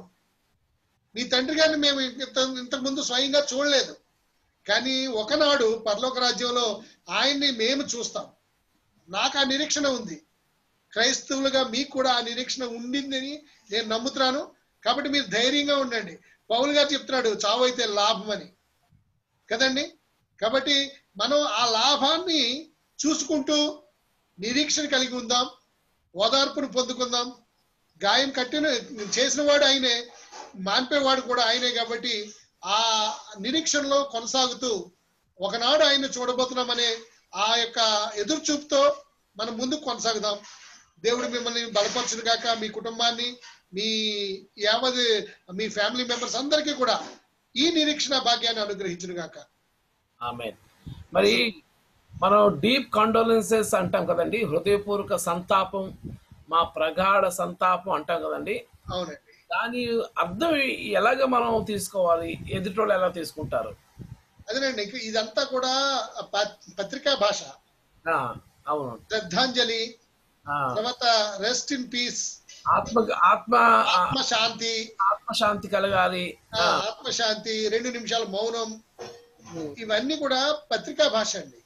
మీ తండ్రి గారిని మేము ఇంత ఇంతకు ముందు స్వయంగా చూడలేదు కానీ ఒకనాడు పరలోక రాజ్యంలో ఆయన్ని మేము చూస్తాం నాకు ఆ నిరీక్షణ ఉంది క్రైస్తవులుగా మీకు కూడా ఆ నిరీక్షణ ఉండిందని నేను నమ్ముతున్నాను కాబట్టి మీరు ధైర్యంగా ఉండండి పౌలు గారు చెప్తున్నాడు చావు అయితే లాభం అని కదండి కాబట్టి మనం ఆ లాభాన్ని చూసుకుంటూ నిరీక్షణ కలిగి ఉందాం ఓదార్పును పొందుకుందాం గాయం కట్టిన చేసిన వాడు ఆయనే మాన్పేవాడు కూడా ఆయనే కాబట్టి ఆ నిరీక్షణలో కొనసాగుతూ ఒకనాడు ఆయన చూడబోతున్నామనే ఆ యొక్క ఎదురు చూపుతో మనం ముందుకు కొనసాగుదాం దేవుడు మిమ్మల్ని బలపరచును గాక మీ కుటుంబాన్ని మీ యావది మీ ఫ్యామిలీ మెంబర్స్ అందరికీ కూడా ఈ నిరీక్షణ భాగ్యాన్ని అనుగ్రహించును గాక ఆమె మరి మనం డీప్ కాండోలెన్సెస్ అంటాం కదండి హృదయపూర్వక సంతాపం మా ప్రగాఢ సంతాపం అంటాం కదండి అవునండి దాని అర్థం ఎలాగ మనం తీసుకోవాలి ఎదుటోళ్ళు ఎలా తీసుకుంటారు అదేనండి ఇంక ఇదంతా కూడా ప- పత్రికా భాష ఆ, అవును శ్రద్ధాంజలి ఆ, తర్వాత రెస్ట్ ఇన్ పీస్ ఆత్మ ఆత్మ ఆత్మశాంతి ఆత్మశాంతి కలగాలి ఆ, ఆత్మశాంతి రెండు నిమిషాల మౌనం ఇవన్నీ కూడా పత్రికా భాష అండి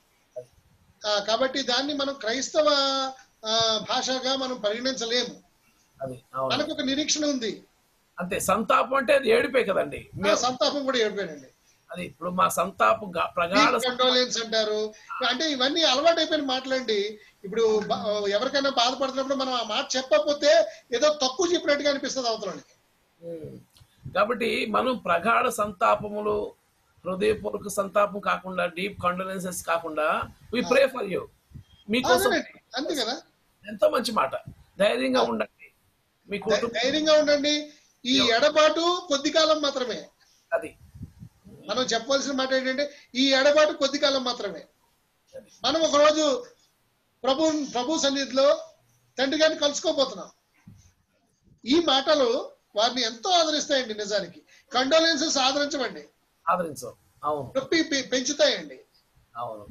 ఆ, కాబట్టి దాన్ని మనం క్రైస్తవ ఆ, భాషగా మనం పరిగణించలేము అది అవును మనకు ఒక నిరీక్షణ ఉంది అంతే సంతాపం అంటే అది ఏడిపే కదండి ఆ సంతాపం కూడా ఏడిపోయానండి అది ఇప్పుడు మా సంతాపం గ- ప్రగాఢ కండోలెన్స్ అంటారు అంటే ఇవన్నీ అలవాటు అయిపోయిన మాటలండి ఇప్పుడు బ- ఎవరికైనా బాధపడుతున్నప్పుడు మనం ఆ మాట చెప్పకపోతే ఏదో తక్కువ చెప్పినట్టుగా అనిపిస్తుంది అవతలకి ఉమ్. కాబట్టి మనం ప్రగాఢ సంతాపములు హృదయపూర్వక సంతాపం కాకుండా డీప్ కండోలెన్సెస్ కాకుండా వి ప్రే ఫర్ యూ మీకోసం అంతే కదా ఎంతో మంచి మాట ధైర్యంగా ఉండండి మీ ధై- కుటుంబం ధైర్యంగా ఉండండి ఈ ఎడబాటు కొద్ది కాలం మాత్రమే అది మనం చెప్పవలసిన మాట ఏంటంటే ఈ ఎడబాటు కొద్ది కాలం మాత్రమే మనం ఒక రోజు ప్రభు ప్రభు సన్నిధిలో తండ్రి గారిని కలుసుకోబోతున్నాం ఈ మాటలు వారిని ఎంతో ఆదరిస్తాయండి నిజానికి కండోలెన్సెస్ ఆదరించమండి ఆదరించవు అవును నొప్పి పె- పెంచుతాయండి అవును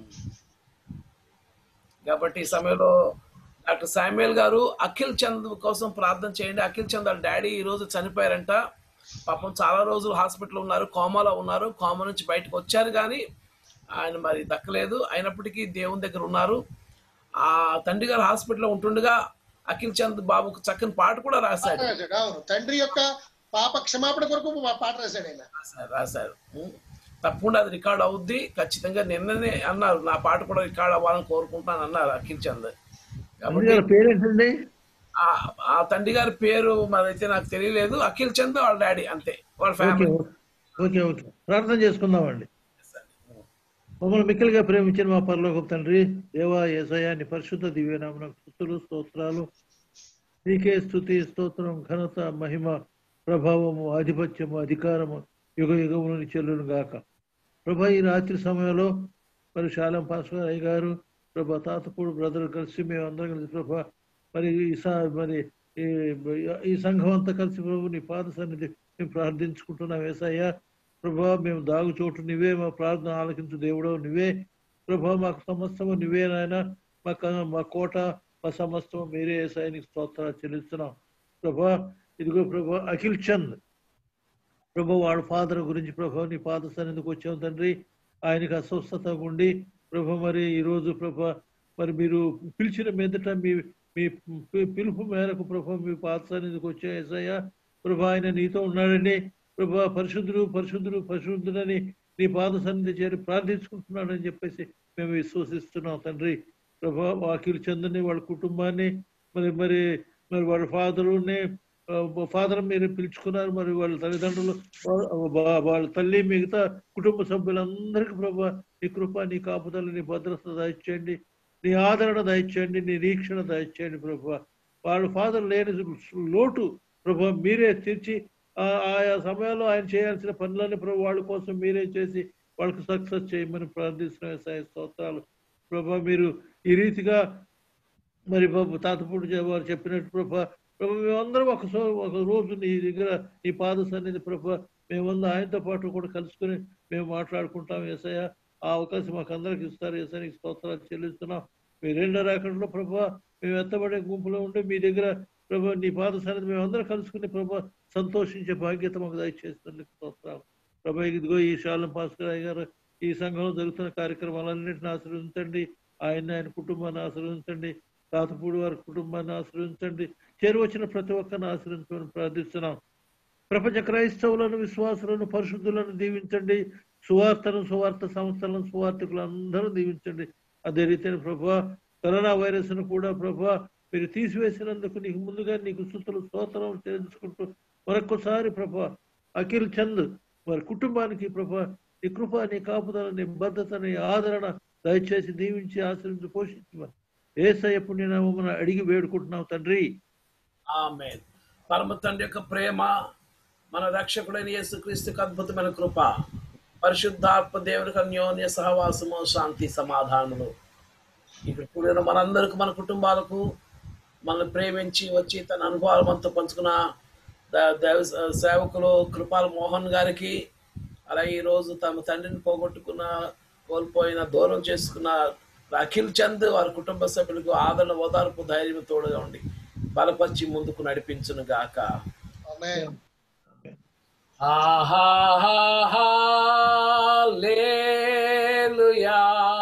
కాబట్టి ఈ సమయంలో డాక్టర్ శామ్యుల్ గారు అఖిల్ చంద్ కోసం ప్రార్థన చేయండి అఖిల్ చంద్ వాళ్ళ డాడీ ఈ రోజు చనిపోయారంట పాపం చాలా రోజులు హాస్పిటల్ ఉన్నారు కోమాలో ఉన్నారు కోమా నుంచి బయటకు వచ్చారు కానీ ఆయన మరి దక్కలేదు అయినప్పటికీ దేవుని దగ్గర ఉన్నారు ఆ తండ్రి గారు హాస్పిటల్లో ఉంటుండగా అఖిల్ చంద్ బాబుకు చక్కని పాట కూడా పాట రాశాడు రాశాడు అవును తండ్రి యొక్క పాప క్షమాపణ కొరకు మా పాట రాశాడు ఆయన రాశారు రాశారు ఉం. తప్పకుండా అది రికార్డ్ అవుద్ది ఖచ్చితంగా నిన్ననే అన్నారు నా పాట కూడా రికార్డ్ అవ్వాలని కోరుకుంటాను అన్నారు అఖిల్ చంద్ తండ్రి గారి పేరేంటండి ఆ- ఆ తండ్రి గారి పేరు మరైతే నాకు తెలియలేదు అఖిల్ చంద్ వాళ్ళ డాడీ అంతే వాళ్ళ ఓకే ఫ్యామిలీ ఓకే ఓకే ప్రార్థన చేసుకుందామండి మమ్మల్ని మిక్కలుగా ప్రేమించిన మా పరలోక తండ్రి దేవా ఏసయ్య నీ పరిశుద్ధ దివ్యనామన స్థుతులు స్తోత్రాలు నీకే స్థుతి స్తోత్రం ఘనత మహిమ ప్రభావము ఆధిపత్యము అధికారము యుగ యుగములను చెల్లును గాక ప్రభా ఈ రాత్రి సమయంలో మరి శాలం పాస్కర్ అయ్య గారు ప్రభా తాతపూడు బ్రదర్ కలిసి మేము అందరం కలిసి ప్రభా మరి ఈ సా మరి ఈ ఈ సంఘం అంతా కలిసి ప్రభు నీ పాద సన్నిధి మేము ప్రార్థించుకుంటున్నాం ఏసయ్యా ప్రభా మేము దాగు చోటు నువ్వే మా ప్రార్థన ఆలకించు దేవుడు నువ్వే ప్రభా మాకు సమస్తము నువ్వే నాయన మా క- మా కోట మా సమస్తము మీరే ఏసైనికి స్తోత్రాలు చెల్లిస్తున్నాం ప్రభా ఇదిగో ప్రభా అఖిల్ చంద్ ప్రభు వాళ్ళ ఫాదర్ గురించి ప్రభు నీ పాద సన్నిధికి వచ్చాం తండ్రి ఆయనకి అస్వస్థత ఉండి ప్రభు మరి ఈరోజు ప్రభు మరి మీరు పిలిచిన మీదట మీ మీ పి- పిలుపు మేరకు ప్రభు మీ పాద సన్నిధికి వచ్చే ఏసయ్య ప్రభు ఆయన నీతో ఉన్నాడండి ప్రభు పరిశుద్ధుడు పరిశుద్ధుడు పరిశుద్ధుడని నీ పాద సన్నిధి చేరి ప్రార్థించుకుంటున్నాడని చెప్పేసి మేము విశ్వసిస్తున్నాం తండ్రి ప్రభా వాకిలు చందని వాళ్ళ కుటుంబాన్ని మరి మరి మరి వాళ్ళ ఫాదరుని ఫాదర్ మీరు పిలుచుకున్నారు మరి వాళ్ళ తల్లిదండ్రులు వా- వా- వాళ్ళ తల్లి మిగతా కుటుంబ సభ్యులందరికీ ప్రభా నీ కృప నీ కాపుదల నీ భద్రత దయచేయండి నీ ఆదరణ దయచేయండి నీ నిరీక్షణ దయచేయండి ప్రభా వాళ్ళ ఫాదర్ లేని లోటు ప్రభా మీరే తీర్చి ఆ- ఆయా సమయంలో ఆయన చేయాల్సిన పనులన్నీ ప్రభు వాళ్ళ కోసం మీరే చేసి వాళ్ళకి సక్సెస్ చేయమని ప్రార్థిస్తున్నాం సాయి స్తోత్రాలు ప్రభా మీరు ఈ రీతిగా మరి బాబు తాతపూడి వారు చెప్పినట్టు ప్రభా ప్రభా మేమందరం ఒక సో ఒక రోజు నీ దగ్గర నీ పాద సన్నిధి ప్రభా మేమందరం ఆయనతో పాటు కూడా కలుసుకొని మేము మాట్లాడుకుంటాం ఏసయ్య ఆ అవకాశం మాకు అందరికి ఇస్తారు ఏసైనికి స్తోత్రాలు చెల్లిస్తున్నాం మీ రెండో రాకడలో ప్రభా మేము ఎత్తబడే గుంపులో ఉండి మీ దగ్గర ప్రభా నీ పాద సన్నిధి మేము అందరం కలుసుకుని ప్రభా సంతోషించే బాధ్యత మాకు దయచేస్తున్నందుకు స్తోత్రాలు ప్రభా ఇదిగో ఈ శాలం భాస్కర్ అయ్య గారు ఈ సంఘంలో జరుగుతున్న కార్యక్రమాలన్నింటిని ఆశ్రయించండి ఆయన ఆయన కుటుంబాన్ని ఆశ్రయించండి తాతపూడి వారి కుటుంబాన్ని ఆశ్రయించండి చేరువచ్చిన ప్రతి ఒక్కరిని ఆశ్రయించమని ప్రార్థిస్తున్నాం ప్రపంచ క్రైస్తవులను విశ్వాసులను పరిశుద్ధులను దీవించండి సువార్తను సువార్త సంస్థలను సువార్థికులు అందరూ దీవించండి అదే రీతిని ప్రభా కరోనా వైరస్ ను కూడా ప్రభా మీరు తీసివేసినందుకు నీకు ముందుగా నీకు సుతులు స్తోత్రం తెలుసుకుంటూ మరొకసారి ప్రభా అఖిల్ చంద్ వారి కుటుంబానికి ప్రభా నీ కృప నీ కాపుదల నీ భద్రత నీ ఆదరణ దయచేసి దీవించి ఆశ్రయించి పోషించమని ఏసయ్య పుణ్యనామమున అడిగి వేడుకుంటున్నాం తండ్రి ఆమెన్ పరమ తండ్రి యొక్క ప్రేమ మన రక్షకుడైన యేసుక్రీస్తుకు అద్భుతమైన కృప పరిశుద్ధాత్మ దేవునికి అన్యోన్య సహవాసము శాంతి సమాధానములు ఇక్కడ కూడిన మనందరికి మన కుటుంబాలకు మనల్ని ప్రేమించి వచ్చి తన అనుభవాలు మనతో పంచుకున్న ద- దేవ సేవకులు కృపాల మోహన్ గారికి అలాగే ఈరోజు తమ తండ్రిని పోగొట్టుకున్న కోల్పోయిన దూరం చేసుకున్న అఖిల్ చంద్ వారి కుటుంబ సభ్యులకు ఆదరణ ఓదార్పు ధైర్యం తోడుగా ఉండి బలపరిచి ముందుకు నడిపించును గాక ఆమేన్. ఆహాలేలుయా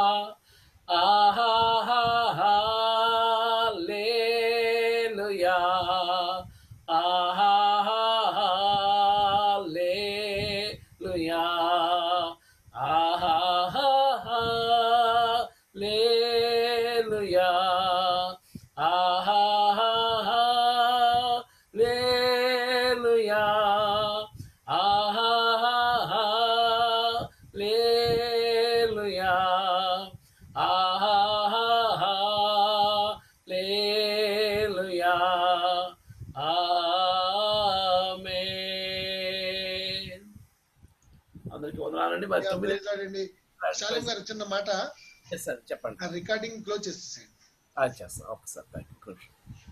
ఆహాలేలుయా ఆహాలేలుయా ఆహాలేలుయా ఆహాలేలుయా ఆహాలేలుయా ఆహాలేలుయా ఆమేన్ అందరికీ వందనాలండి మరి తొమ్మిది ప్రైజ్ లార్డ్ అండి శాలిం గారు చిన్న మాట ఎస్ సార్ చెప్పండి ఆ రికార్డింగ్ క్లోజ్ చేసేసేయండి అది చేస్తాను okay sir thank you good